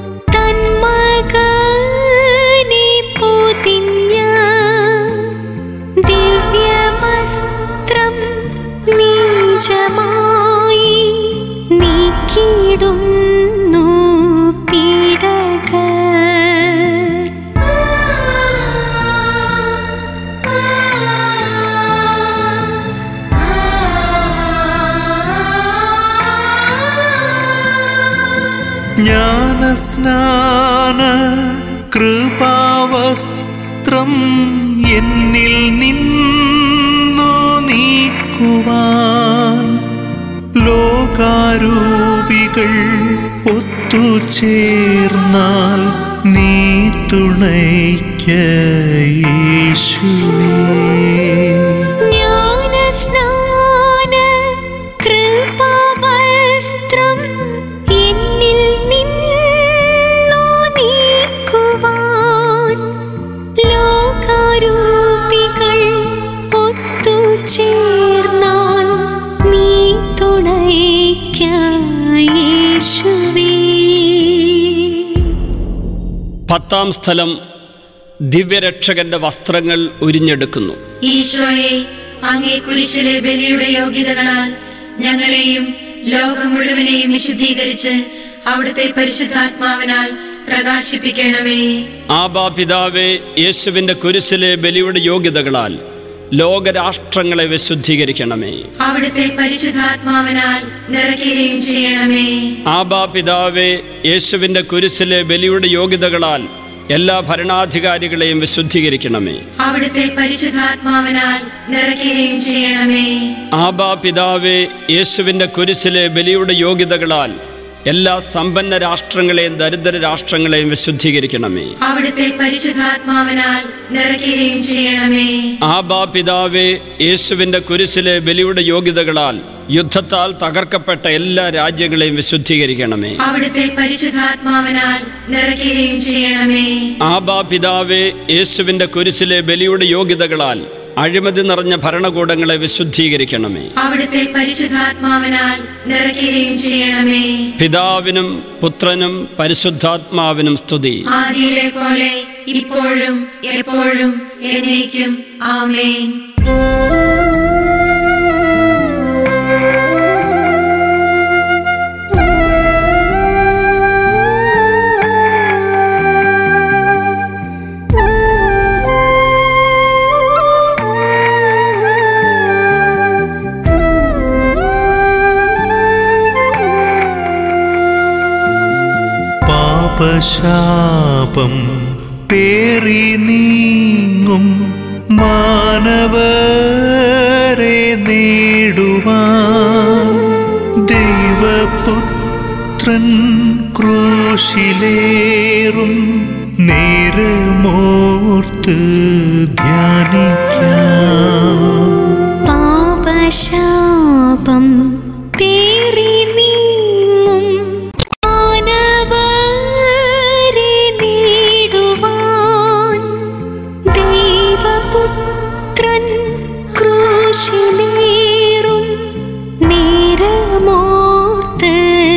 തന്മകനെ പൊതിഞ്ഞ ദിവ്യവസ്ത്രം നീചമായി നീക്കിടുന്നു ജ്ഞാനസ്നാന കൃപാവസ്ത്രം എന്നിൽ നിന്നു നീക്കുവാൻ ലോകാരൂപികൾ ഒത്തുചേർന്നാൽ നീ തുണയ്ക്ക യേശുവേ ജ്ഞാനസ്നാന കൃപാവസ്ത്രം എന്നിൽ നിന്നു നീക്കുവാൻ ലോകാരൂപികൾ ഒത്തുചേർന്നാൽ നീ തുണയ്ക്ക യേശുവേ പത്താം സ്ഥലം ദിവ്യരക്ഷകന്റെ വസ്ത്രങ്ങൾ ഉരിഞ്ഞെടുക്കുന്നു ഈശോയെ അങ്ങേ കുരിശിലെ ബലിയുടെ യോഗ്യതകളാൽ ഞങ്ങളെയും ലോകം മുഴുവനെയും വിശുദ്ധീകരിച്ച് അവിടുത്തെ പരിശുദ്ധാത്മാവിനാൽ പ്രകാശിപ്പിക്കണമേ ആബാ പിതാവേ യേശുവിൻ്റെ കുരിശിലെ ബലിയുടെ യോഗ്യതകളാൽ ലോകരാഷ്ട്രങ്ങളെ വിശുദ്ധീകരിക്കണമേ അവിടുത്തെ പരിശുദ്ധാത്മാവിനാൽ നിറയ്ക്കുകയും ചെയ്യണമേ ആബാ പിതാവേ യേശുവിൻ്റെ കുരിശിലെ ബലിയുടെ യോഗ്യതകളാൽ എല്ലാ ഭരണാധികാരികളെയും വിശുദ്ധീകരിക്കണമേ അവിടുത്തെ പരിശുദ്ധാത്മാവിനാൽ നിറയ്ക്കുകയും ചെയ്യണമേ ആബാ പിതാവേ യേശുവിൻ്റെ കുരിശിലെ ബലിയുടെ യോഗ്യതകളാൽ എല്ലാ സമ്പന്ന രാഷ്ട്രങ്ങളെയും ദരിദ്ര രാഷ്ട്രങ്ങളെയും വിശുദ്ധീകരിക്കണമേ അവിടുത്തെ പരിശുദ്ധാത്മാവിനാൽ നിറയ്ക്കുകയും ചെയ്യണമേ ആബാ പിതാവേ യേശുവിൻ്റെ കുരിശിലെ ബലിയുടെ യോഗ്യതകളാൽ യുദ്ധത്താൽ തകർക്കപ്പെട്ട എല്ലാ രാജ്യങ്ങളെയും വിശുദ്ധീകരിക്കണമേ അവിടുത്തെ പരിശുദ്ധാത്മാവിനാൽ നിറയ്ക്കുകയും ചെയ്യണമേ ആബാ പിതാവേ യേശുവിൻ്റെ കുരിശിലെ ബലിയുടെ യോഗ്യതകളാൽ അഴിമതി നിറഞ്ഞ ഭരണകൂടങ്ങളെ വിശുദ്ധീകരിക്കണമേ അവിടുത്തെ പരിശുദ്ധാത്മാവിനാൽ നിറയ്ക്കുകയും ചെയ്യണമേ പിതാവിനും പുത്രനും പരിശുദ്ധാത്മാവിനും സ്തുതി ആദിയിലെ പോലെ ഇപ്പോഴും എപ്പോഴും എന്നേക്കും ആമേൻ പാപശാപം പേറി നീങ്ങും മാനവരെ നേടുവാൻ ദൈവപുത്രൻ ക്രൂശിലേറും നേരമോർത്ത് ധ്യാനിക്കാം പാപശാപം പേറി നീങ്ങും മാനവരെ നേടുവാൻ ദൈവപുത്രൻ ക്രൂശിലേറും നേരമോർത്ത്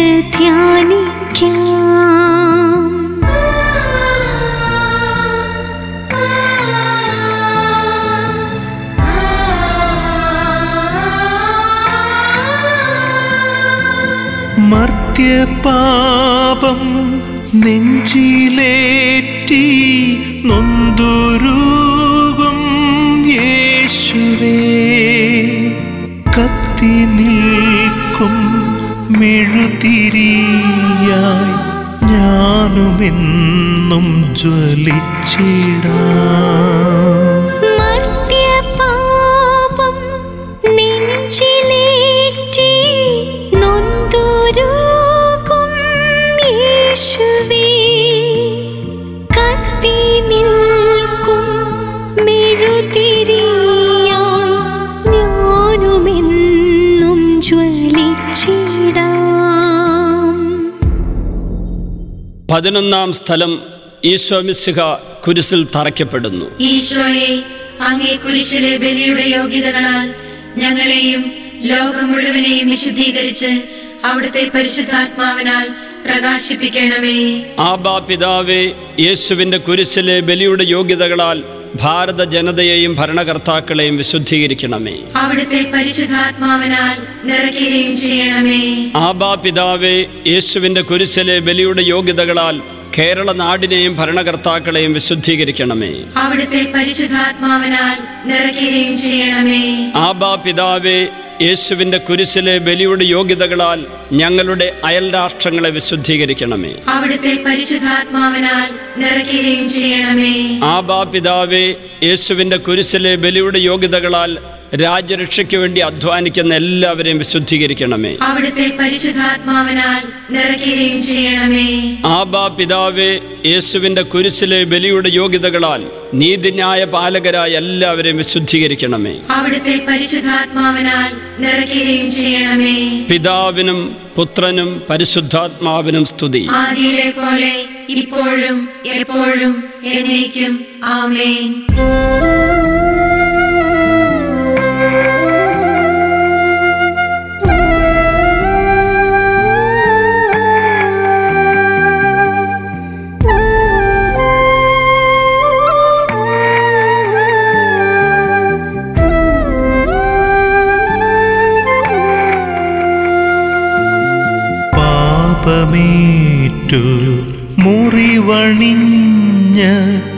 മർത്യപാപം നെഞ്ചിലേറ്റി നൊന്തുരുകും യേശുവേ കത്തി നിൽക്കും മെഴുതിരിയായി ഞാനുമെന്നും ജ്വലിച്ചിടാം മർത്യപാപം നെഞ്ചിലേറ്റി നൊന്തുരുകും യേശുവേ കത്തി പതിനൊന്നാം സ്ഥലം ഈശോമിശിഹ കുരിശിൽ തറയ്ക്കപ്പെടുന്നു ഈശോയെ അങ്ങേ കുരിശിലെ ബലിയുടെ യോഗ്യതകളാൽ ഞങ്ങളെയും ലോകം മുഴുവനെയും വിശുദ്ധീകരിച്ച് അവിടുത്തെ പരിശുദ്ധാത്മാവിനാൽ പ്രകാശിപ്പിക്കണമേ ആബാ പിതാവേ യേശുവിൻ്റെ കുരിശിലെ ബലിയുടെ യോഗ്യതകളാൽ ഭാരത ജനതയെയും ഭരണകർത്താക്കളെയും വിശുദ്ധീകരിക്കണമേ അവിടുത്തെ പരിശുദ്ധാത്മാവിനാൽ നിറയ്ക്കുകയും ചെയ്യണമേ ആബാ പിതാവേ യേശുവിൻ്റെ കുരിശിലെ ബലിയുടെ യോഗ്യതകളാൽ കേരള നാടിനെയും ഭരണകർത്താക്കളെയും വിശുദ്ധീകരിക്കണമേ അവിടുത്തെ പരിശുദ്ധാത്മാവിനാൽ നിറയ്ക്കുകയും ചെയ്യണമേ ആബാ പിതാവേ യേശുവിൻ്റെ കുരിശിലെ ബലിയുടെ യോഗ്യതകളാൽ ഞങ്ങളുടെ അയൽ രാഷ്ട്രങ്ങളെ വിശുദ്ധീകരിക്കണമേ അവിടുത്തെ പരിശുദ്ധാത്മാവിനാൽ നിറയ്ക്കുകയും ചെയ്യണമേ ആബാ പിതാവേ യേശുവിൻ്റെ കുരിശിലെ ബലിയുടെ യോഗ്യതകളാൽ രാജ്യരക്ഷയ്ക്ക് വേണ്ടി അധ്വാനിക്കുന്ന എല്ലാവരെയും വിശുദ്ധീകരിക്കണമേ അവിടുത്തെ പരിശുദ്ധാത്മാവിനാൽ നിറയ്ക്കുകയും ചെയ്യണമേ ആബാ പിതാവേ യേശുവിൻ്റെ കുരിശിലെ ബലിയുടെ യോഗ്യതകളാൽ നീതിന്യായ പാലകരായ എല്ലാവരെയും വിശുദ്ധീകരിക്കണമേ അവിടുത്തെ പരിശുദ്ധാത്മാവിനാൽ നിറയ്ക്കുകയും ചെയ്യണമേ പിതാവിനും പുത്രനും പരിശുദ്ധാത്മാവിനും സ്തുതി ആദിയിലെ പോലെ ഇപ്പോഴും എപ്പോഴും എന്നേക്കും ആമേൻ പാപമേറ്റു മുറിവണിഞ്ഞ്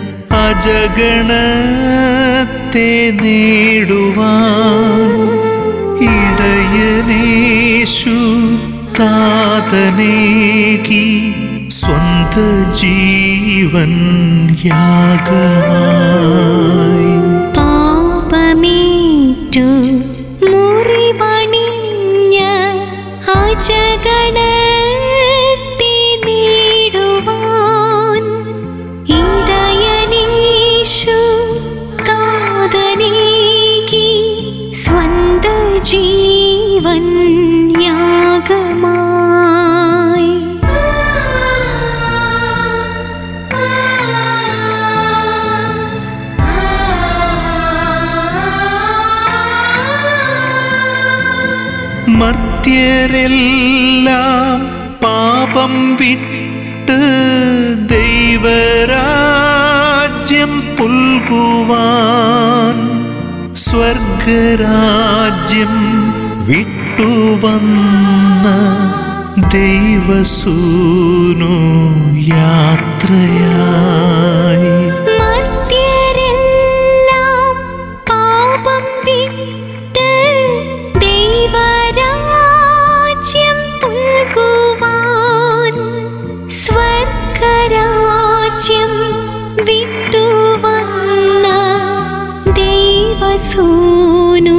അജഗണത്തെ നേടുവാൻ ഇടയനേശു താതനേകി സ്വന്ത ജീവൻ യാഗമായി പാപമേറ്റു മുറിവണിഞ്ഞ അജഗണത്തെ നേടുവാൻ ഇടയനീശു കാതനേകി സ്വന്ത ജീവൻ യാഗമായി മർത്യരെല്ലാം പാപം വിട്ട് ദൈവരാജ്യം പുൽകുവാൻ സ്വർഗരാജ്യം വിട്ടുവന്ന ദൈവസൂനു യാത്രയായി മർത്യരെല്ലാം പാപം വിട്ട് ദൈവരാജ്യം പുൽകുവാൻ സ്വർഗരാജ്യം വിട്ടുവന്ന ദൈവസൂനു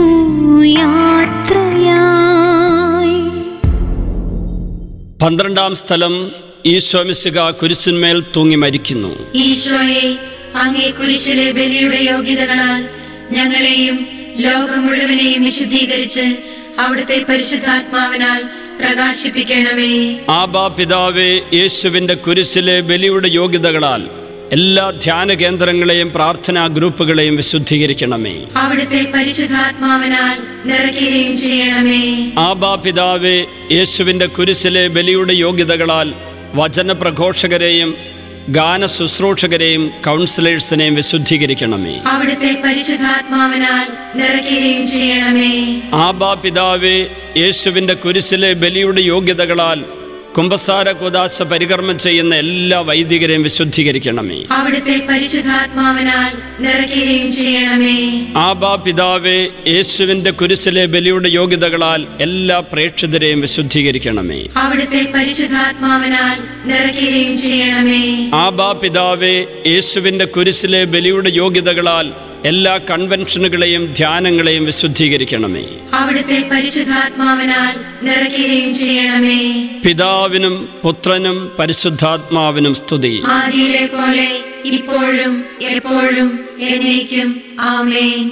യാത്രയായി പന്ത്രണ്ടാം സ്ഥലം ഈശോമിശിക കുരിശിന്മേൽ തൂങ്ങി മരിക്കുന്നു ഈശോയെ അങ്ങേ കുരിശിലെ ബലിയുടെ യോഗ്യതകളാൽ ഞങ്ങളെയും ലോകം മുഴുവനെയും വിശുദ്ധീകരിച്ച് അവിടുത്തെ പരിശുദ്ധാത്മാവിനാൽ പ്രകാശിപ്പിക്കണമേ ആബാ പിതാവേ യേശുവിൻ്റെ കുരിശിലെ ബലിയുടെ യോഗ്യതകളാൽ എല്ലാ ധ്യാന കേന്ദ്രങ്ങളെയും പ്രാർത്ഥനാ ഗ്രൂപ്പുകളെയും വിശുദ്ധീകരിക്കണമേ അവിടുത്തെ പരിശുദ്ധാത്മാവിനാൽ നിറയ്ക്കുകയും ചെയ്യണമേ ആബാ പിതാവേ യേശുവിൻ്റെ കുരിശിലെ ബലിയുടെ യോഗ്യതകളാൽ വചനപ്രഘോഷകരെയും ഗാന ശുശ്രൂഷകരെയും കൗൺസിലേഴ്സിനെയും വിശുദ്ധീകരിക്കണമേ അവിടുത്തെ പരിശുദ്ധാത്മാവിനാൽ നിറയ്ക്കുകയും ചെയ്യണമേ ആബാ പിതാവേ യേശുവിൻ്റെ കുരിശിലെ ബലിയുടെ യോഗ്യതകളാൽ കുംഭസാര കുദാശ പരികർമ്മം ചെയ്യുന്ന എല്ലാ വൈദികരെയും വിശുദ്ധീകരിക്കണമേ അവിടുത്തെ പരിശുദ്ധാത്മാവിനാൽ നിറയ്ക്കുകയും ചെയ്യണമേ ആബാ പിതാവേ യേശുവിൻ്റെ കുരിശിലെ ബലിയുടെ യോഗ്യതകളാൽ എല്ലാ പ്രേക്ഷിതരെയും വിശുദ്ധീകരിക്കണമേ അവിടുത്തെ പരിശുദ്ധാത്മാവിനാൽ നിറയ്ക്കുകയും ചെയ്യണമേ ആബാ പിതാവേ യേശുവിൻ്റെ കുരിശിലെ ബലിയുടെ യോഗ്യതകളാൽ എല്ലാ കൺവെൻഷനുകളെയും ധ്യാനങ്ങളെയും വിശുദ്ധീകരിക്കണമേ അവിടുത്തെ പരിശുദ്ധാത്മാവിനാൽ നിറയ്ക്കുകയും ചെയ്യണമേ പിതാവിനും പുത്രനും പരിശുദ്ധാത്മാവിനും സ്തുതി ആദിയിലെ പോലെ ഇപ്പോഴും എപ്പോഴും എന്നേക്കും ആമേൻ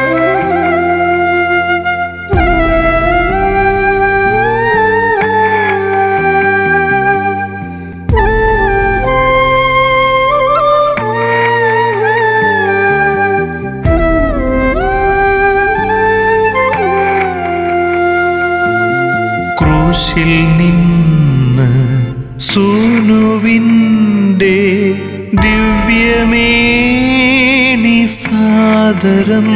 യേശുവേ ക്രൂശിൽ നിന്ന് സൂനുവിൻ്റെ ദിവ്യമേനി സാദരം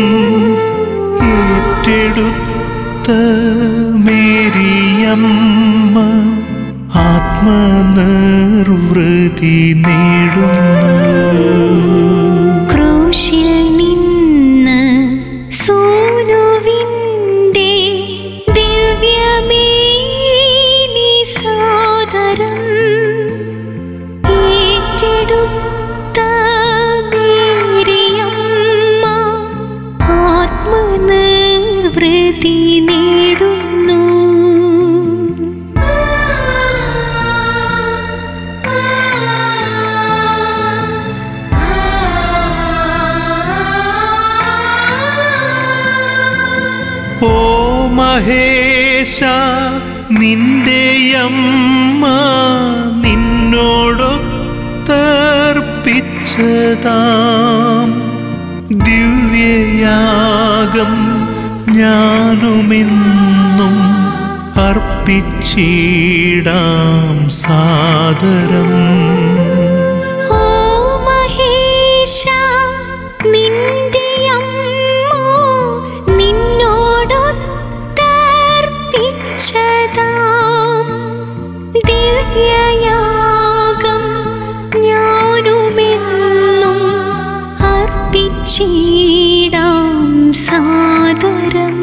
ഏറ്റെടുത്ത മേരിയമ്മ ആത്മനിർവൃതി നേടുന്നു ക്രൂശിൽ നിന്ന് സൂനുവിൻ്റെ ദിവ്യമേനി സാദരം ഏറ്റെടുത്ത മേരിയമ്മ ആത്മനിർവൃതി നേടുന്നു ഓ മഹേശ നിന്റെയമ്മ നിന്നോടൊത്തർപ്പിച്ചതാം ദിവ്യയാഗം ഞാനുമെന്നും അർപ്പിച്ചിടാം സാദരം ഓ മഹേശ നിന്റെ അമ്മ നിന്നോടൊത്തർപ്പിച്ചതാം ദിവ്യയാഗം ഞാനുമെന്നും അർപ്പിച്ചിടാം സാദരം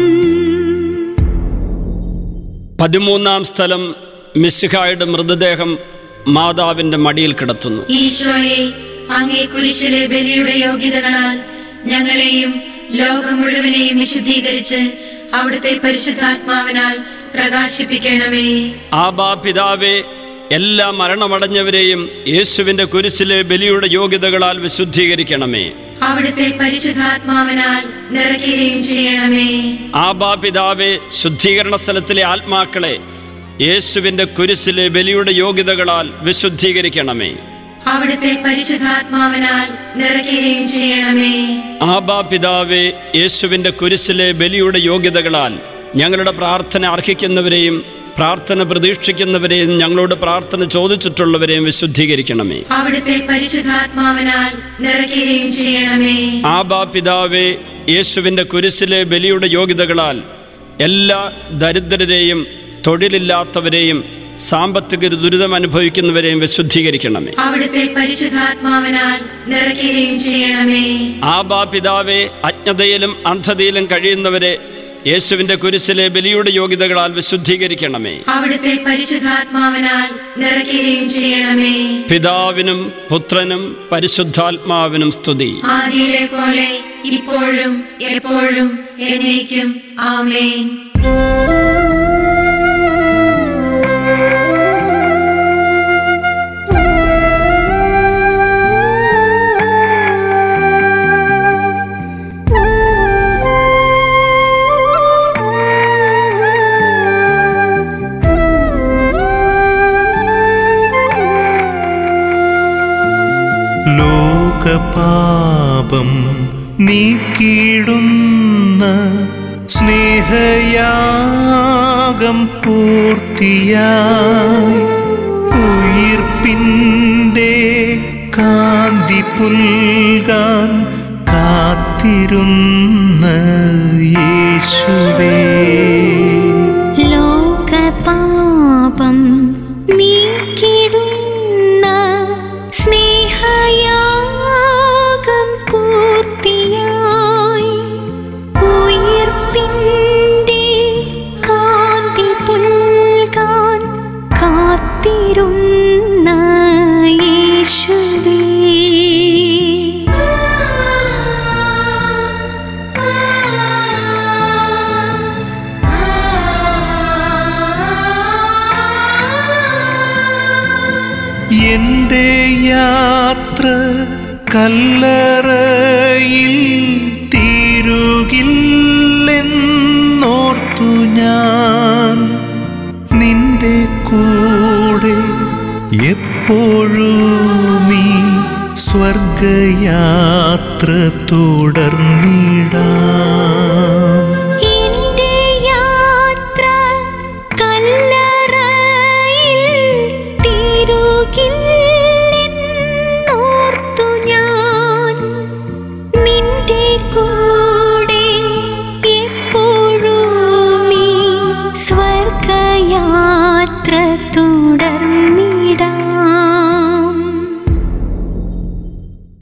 പതിമൂന്നാം സ്ഥലം മിശിഹായുടെ മൃതദേഹം മാതാവിൻ്റെ മടിയിൽ കിടത്തുന്നു ഈശോയെ അങ്ങേ കുരിശിലെ ബലിയുടെ യോഗ്യതകളാൽ ഞങ്ങളെയും ലോകം മുഴുവനെയും വിശുദ്ധീകരിച്ച് അവിടുത്തെ പരിശുദ്ധാത്മാവിനാൽ പ്രകാശിപ്പിക്കണമേ ആബാ പിതാവേ എല്ലാ മരണമടഞ്ഞവരെയും യേശുവിൻ്റെ കുരിശിലെ ബലിയുടെ യോഗ്യതകളാൽ വിശുദ്ധീകരിക്കണമേ അവിടുത്തെ പരിശുദ്ധാത്മാവിനാൽ നിറയ്ക്കുകയും ചെയ്യണമേ ആബാ പിതാവേ ശുദ്ധീകരണ സ്ഥലത്തിലെ ആത്മാക്കളെ യേശുവിൻ്റെ കുരിശിലെ ബലിയുടെ യോഗ്യതകളാൽ വിശുദ്ധീകരിക്കണമേ അവിടുത്തെ പരിശുദ്ധാത്മാവിനാൽ നിറയ്ക്കുകയും ചെയ്യണമേ ആബാ പിതാവേ യേശുവിൻ്റെ കുരിശിലെ ബലിയുടെ യോഗ്യതകളാൽ ഞങ്ങളുടെ പ്രാർത്ഥന അർഹിക്കുന്നവരെയും പ്രാർത്ഥന പ്രതീക്ഷിക്കുന്നവരെയും ഞങ്ങളോട് പ്രാർത്ഥന ചോദിച്ചിട്ടുള്ളവരെയും വിശുദ്ധീകരിക്കണമേ അവിടുത്തെ പരിശുദ്ധാത്മാവിനാൽ നിറയ്ക്കുകയും ചെയ്യണമേ ആബാ പിതാവേ യേശുവിൻ്റെ കുരിശിലെ ബലിയുടെ യോഗ്യതകളാൽ എല്ലാ ദരിദ്രരെയും തൊഴിലില്ലാത്തവരെയും സാമ്പത്തിക ദുരിതം അനുഭവിക്കുന്നവരെയും വിശുദ്ധീകരിക്കണമേ അവിടുത്തെ പരിശുദ്ധാത്മാവിനാൽ നിറയ്ക്കുകയും ചെയ്യണമേ ആബാ പിതാവേ അജ്ഞതയിലും അന്ധതയിലും കഴിയുന്നവരെ യേശുവിൻ്റെ കുരിശിലെ ബലിയുടെ യോഗ്യതകളാൽ വിശുദ്ധീകരിക്കണമേ അവിടുത്തെ പരിശുദ്ധാത്മാവിനാൽ നിറയ്ക്കുകയും ചെയ്യണമേ പിതാവിനും പുത്രനും പരിശുദ്ധാത്മാവിനും സ്തുതി ആദിയിലെ പോലെ ഇപ്പോഴും എപ്പോഴും എന്നേക്കും ആമേൻ ലോകപാപം നീക്കിടുന്ന സ്നേഹയാഗം പൂർത്തിയായി ഉയിർപ്പിൻ്റെ കാന്തി പുൽകാൻ കാത്തിരുന്ന യേശുവേ ലോകപാപം നീക്കിടുന്ന സ്നേഹയാഗം പൂർത്തിയായി ഉയിർപ്പിൻ്റെ കാന്തി പുൽകാൻ കാത്തിരുന്ന യേശുവേ എന്റെ യാത്ര കല്ലറയിൽ തീരുകില്ലെന്നോർത്തു ഞാൻ നിന്റെ കൂടെ എപ്പോഴും ഈ സ്വർഗയാത്ര തുടർന്നിടാം എന്റെ യാത്ര കല്ലറയിൽ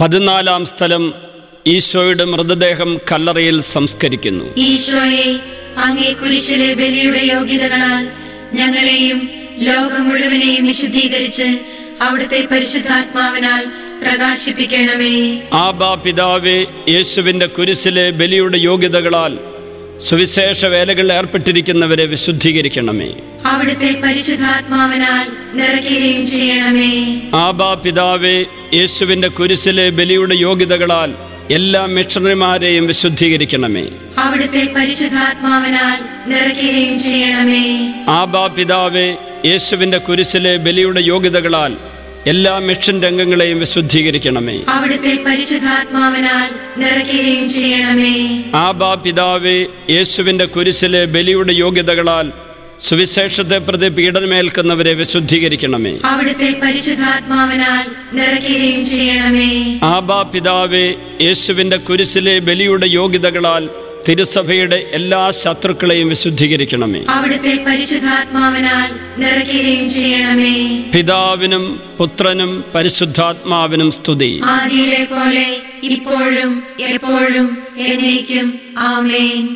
പതിനാലാം സ്ഥലം ഈശോയുടെ മൃതദേഹം കല്ലറയിൽ സംസ്കരിക്കുന്നു ഈശോയെ അങ്ങേ കുരിശിലെ ബലിയുടെ യോഗ്യതകളാൽ ഞങ്ങളെയും ലോകം മുഴുവനെയും വിശുദ്ധീകരിച്ച് അവിടുത്തെ പരിശുദ്ധാത്മാവിനാൽ പ്രകാശിപ്പിക്കണമേ ആബാ പിതാവേ യേശുവിൻ്റെ കുരിശിലെ ബലിയുടെ യോഗ്യതകളാൽ സുവിശേഷ വേലകളിൽ ഏർപ്പെട്ടിരിക്കുന്നവരെ വിശുദ്ധീകരിക്കണമേ അവിടുത്തെ പരിശുദ്ധാത്മാവിനാൽ നിറയ്ക്കുകയും ചെയ്യണമേ ആബാ പിതാവേ യേശുവിൻ്റെ കുരിശിലെ ബലിയുടെ യോഗ്യതകളാൽ എല്ലാ മിഷണറിമാരെയും വിശുദ്ധീകരിക്കണമേ അവിടുത്തെ പരിശുദ്ധാത്മാവിനാൽ നിറയ്ക്കുകയും ചെയ്യണമേ ആബാ പിതാവേ യേശുവിൻ്റെ കുരിശിലെ ബലിയുടെ യോഗ്യതകളാൽ എല്ലാ മിഷൻ രംഗങ്ങളെയും വിശുദ്ധീകരിക്കണമേ അവിടുത്തെ പരിശുദ്ധാത്മാവിനാൽ നിറയ്ക്കുകയും ചെയ്യണമേ ആബാ പിതാവേ യേശുവിൻ്റെ കുരിശിലെ ബലിയുടെ യോഗ്യതകളാൽ സുവിശേഷത്തെ പ്രതി പീഡനമേൽക്കുന്നവരെ വിശുദ്ധീകരിക്കണമേ അവിടുത്തെ പരിശുദ്ധാത്മാവിനാൽ നിറയ്ക്കുകയും ചെയ്യണമേ ആബാ പിതാവേ യേശുവിൻ്റെ കുരിശിലെ ബലിയുടെ യോഗ്യതകളാൽ തിരുസഭയുടെ എല്ലാ ശത്രുക്കളെയും വിശുദ്ധീകരിക്കണമേ അവിടുത്തെ പരിശുദ്ധാത്മാവിനാൽ നിറയ്ക്കുകയും ചെയ്യണമേ പിതാവിനും പുത്രനും പരിശുദ്ധാത്മാവിനും സ്തുതി ആദിയിലെ പോലെ ഇപ്പോഴും എപ്പോഴും എന്നേക്കും ആമേൻ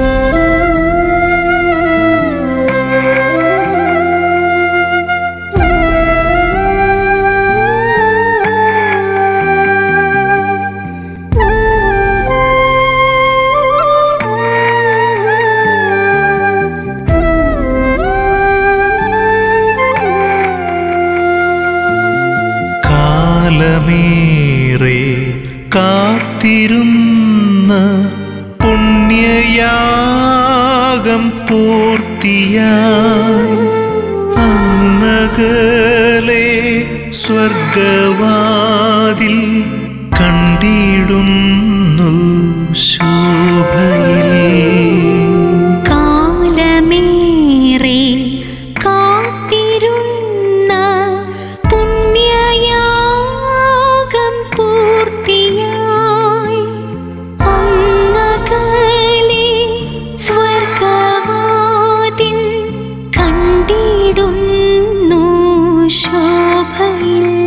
കാലമേറെ കാത്തിരുന്ന പുണ്യയാഗം പൂർത്തിയായി അങ്ങകലെ സ്വർഗവാതിൽ കണ്ടിടുന്നു ശോഭയിൽ കാലമേറെ കാത്തിരുന്ന പുണ്യയാഗം പൂർത്തിയായി അങ്ങകലെ സ്വർഗവാതിൽ കണ്ടിടുന്നു ശോഭയിൽ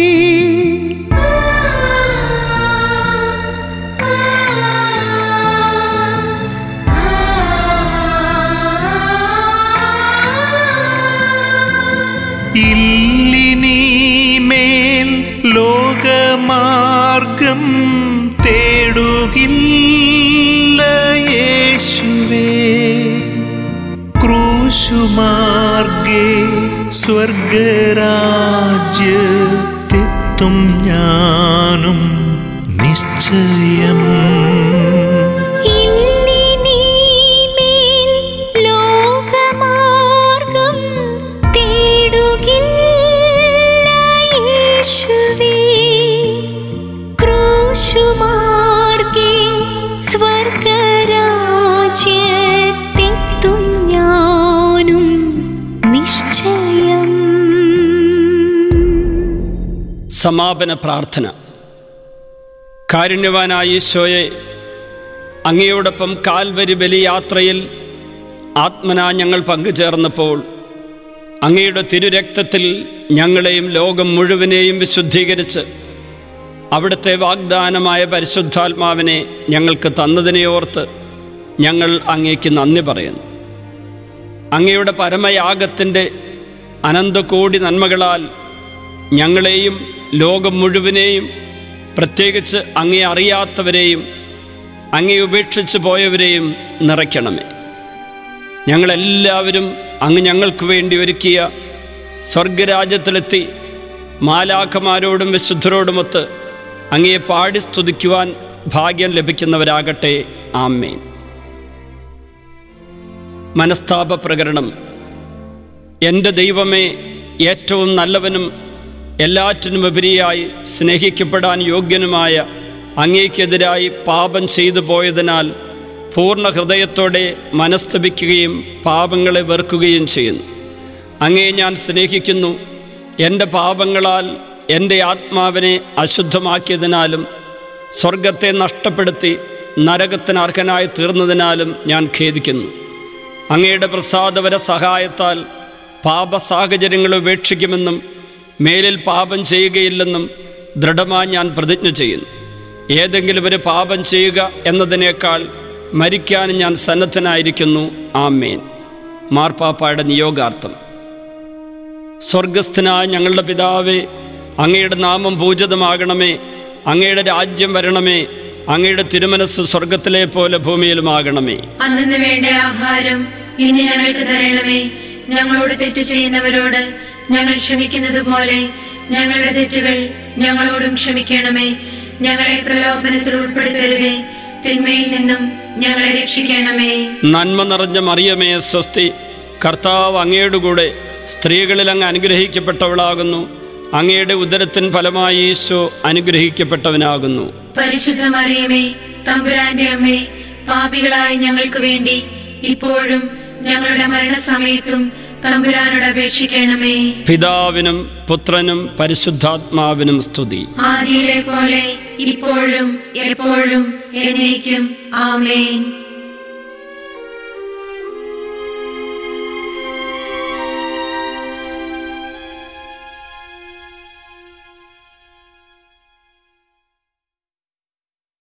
ഇല്ലിനീമേൽ ലോകമാർഗം തേടുകില്ല യേശുവേ ക്രൂശുമാർഗേ സ്വർഗരാജ്യത്തെത്തും ഞാനും നിശ്ചയം ഇല്ലിനീമേൽ ലോകമാർഗം തേടുകില്ല യേശുവേ ക്രൂശുമാർഗേ സ്വർഗരാജ്യത്തെത്തും ഞാനും നിശ്ചയം സമാപന പ്രാർത്ഥന കാരുണ്യവാനായ ഈശോയെ അങ്ങയോടൊപ്പം കാൽവരി ബലിയാത്രയിൽ ആത്മനാ ഞങ്ങൾ പങ്കുചേർന്നപ്പോൾ അങ്ങയുടെ തിരുരക്തത്തിൽ ഞങ്ങളെയും ലോകം മുഴുവനെയും വിശുദ്ധീകരിച്ച് അവിടുത്തെ വാഗ്ദാനമായ പരിശുദ്ധാത്മാവിനെ ഞങ്ങൾക്ക് തന്നതിനെ ഓർത്ത് ഞങ്ങൾ അങ്ങേക്ക് നന്ദി പറയുന്നു അങ്ങയുടെ പരമയാഗത്തിൻ്റെ അനന്തകോടി നന്മകളാൽ ഞങ്ങളെയും ലോകം മുഴുവനെയും പ്രത്യേകിച്ച് അങ്ങേ അറിയാത്തവരെയും അങ്ങേ ഉപേക്ഷിച്ച് പോയവരെയും നിറയ്ക്കണമേ ഞങ്ങളെല്ലാവരും അങ്ങ് ഞങ്ങൾക്ക് വേണ്ടി ഒരുക്കിയ സ്വർഗരാജ്യത്തിലെത്തി മാലാഖമാരോടും വിശുദ്ധരോടുമൊത്ത് അങ്ങയെ പാടി സ്തുതിക്കുവാൻ ഭാഗ്യം ലഭിക്കുന്നവരാകട്ടെ ആമേൻ മനസ്താപ പ്രകരണം എൻ്റെ ദൈവമേ ഏറ്റവും നല്ലവനും എല്ലാറ്റിനുമുപരിയായി സ്നേഹിക്കപ്പെടാൻ യോഗ്യനുമായ അങ്ങേക്കെതിരായി പാപം ചെയ്തു പോയതിനാൽ പൂർണ്ണ ഹൃദയത്തോടെ മനസ്തപിക്കുകയും പാപങ്ങളെ വെറുക്കുകയും ചെയ്യുന്നു അങ്ങേ ഞാൻ സ്നേഹിക്കുന്നു എൻ്റെ പാപങ്ങളാൽ എൻ്റെ ആത്മാവിനെ അശുദ്ധമാക്കിയതിനാലും സ്വർഗത്തെ നഷ്ടപ്പെടുത്തി നരകത്തിന് അർഹനായി തീർന്നതിനാലും ഞാൻ ഖേദിക്കുന്നു അങ്ങയുടെ പ്രസാദവര സഹായത്താൽ പാപ സാഹചര്യങ്ങൾ ഉപേക്ഷിക്കുമെന്നും മേലിൽ പാപം ചെയ്യുകയില്ലെന്നും ദൃഢമായി ഞാൻ പ്രതിജ്ഞ ചെയ്യുന്നു ഏതെങ്കിലും ഒരു പാപം ചെയ്യുക എന്നതിനേക്കാൾ മരിക്കാൻ ഞാൻ സന്നദ്ധനായിരിക്കുന്നു ആമേൻ മാർപ്പാപ്പായുടെ നിയോഗാർത്ഥം സ്വർഗസ്ഥനായ ഞങ്ങളുടെ പിതാവേ അങ്ങയുടെ നാമം പൂജിതമാകണമേ അങ്ങയുടെ രാജ്യം വരണമേ അങ്ങയുടെ തിരുമനസ് സ്വർഗത്തിലെ പോലെ ഭൂമിയിലുമാകണമേ അന്നു വേണ്ട ആഹാരം ഇനി ഞങ്ങൾക്ക് തരണമേ ഞങ്ങളോട് തെറ്റ് ചെയ്യുന്നവരോട് ഞങ്ങൾ ക്ഷമിക്കുന്നത് പോലെ ഞങ്ങളുടെ തെറ്റുകൾ ഞങ്ങളോടും ക്ഷമിക്കണമേ ഞങ്ങളെ പ്രലോഭനത്തിൽ ഉൾപ്പെടുത്തരുതേ തിന്മയിൽ നിന്നും ഞങ്ങളെ രക്ഷിക്കണമേ നന്മ നിറഞ്ഞ മറിയമേ സ്വസ്തി കർത്താവ് അങ്ങയുടെ കൂടെ സ്ത്രീകളിൽ അങ്ങ് അനുഗ്രഹിക്കപ്പെട്ടവളാകുന്നു അങ്ങയുടെ ഉദരത്തിൻ ഫലമായി ഈശോ അനുഗ്രഹിക്കപ്പെട്ടവനാകുന്നു പരിശുദ്ധ മറിയമേ തമ്പുരാന്റെ അമ്മേ പാപികളായ ഞങ്ങൾക്ക് വേണ്ടി ഇപ്പോഴും ഞങ്ങളുടെ മരണസമയത്തും തമ്പുരാനോട് അപേക്ഷിക്കണമേ പിതാവിനും പുത്രനും പരിശുദ്ധാത്മാവിനും സ്തുതി ആദിയിലെ പോലെ ഇപ്പോഴും എപ്പോഴും എന്നേക്കും ആമേൻ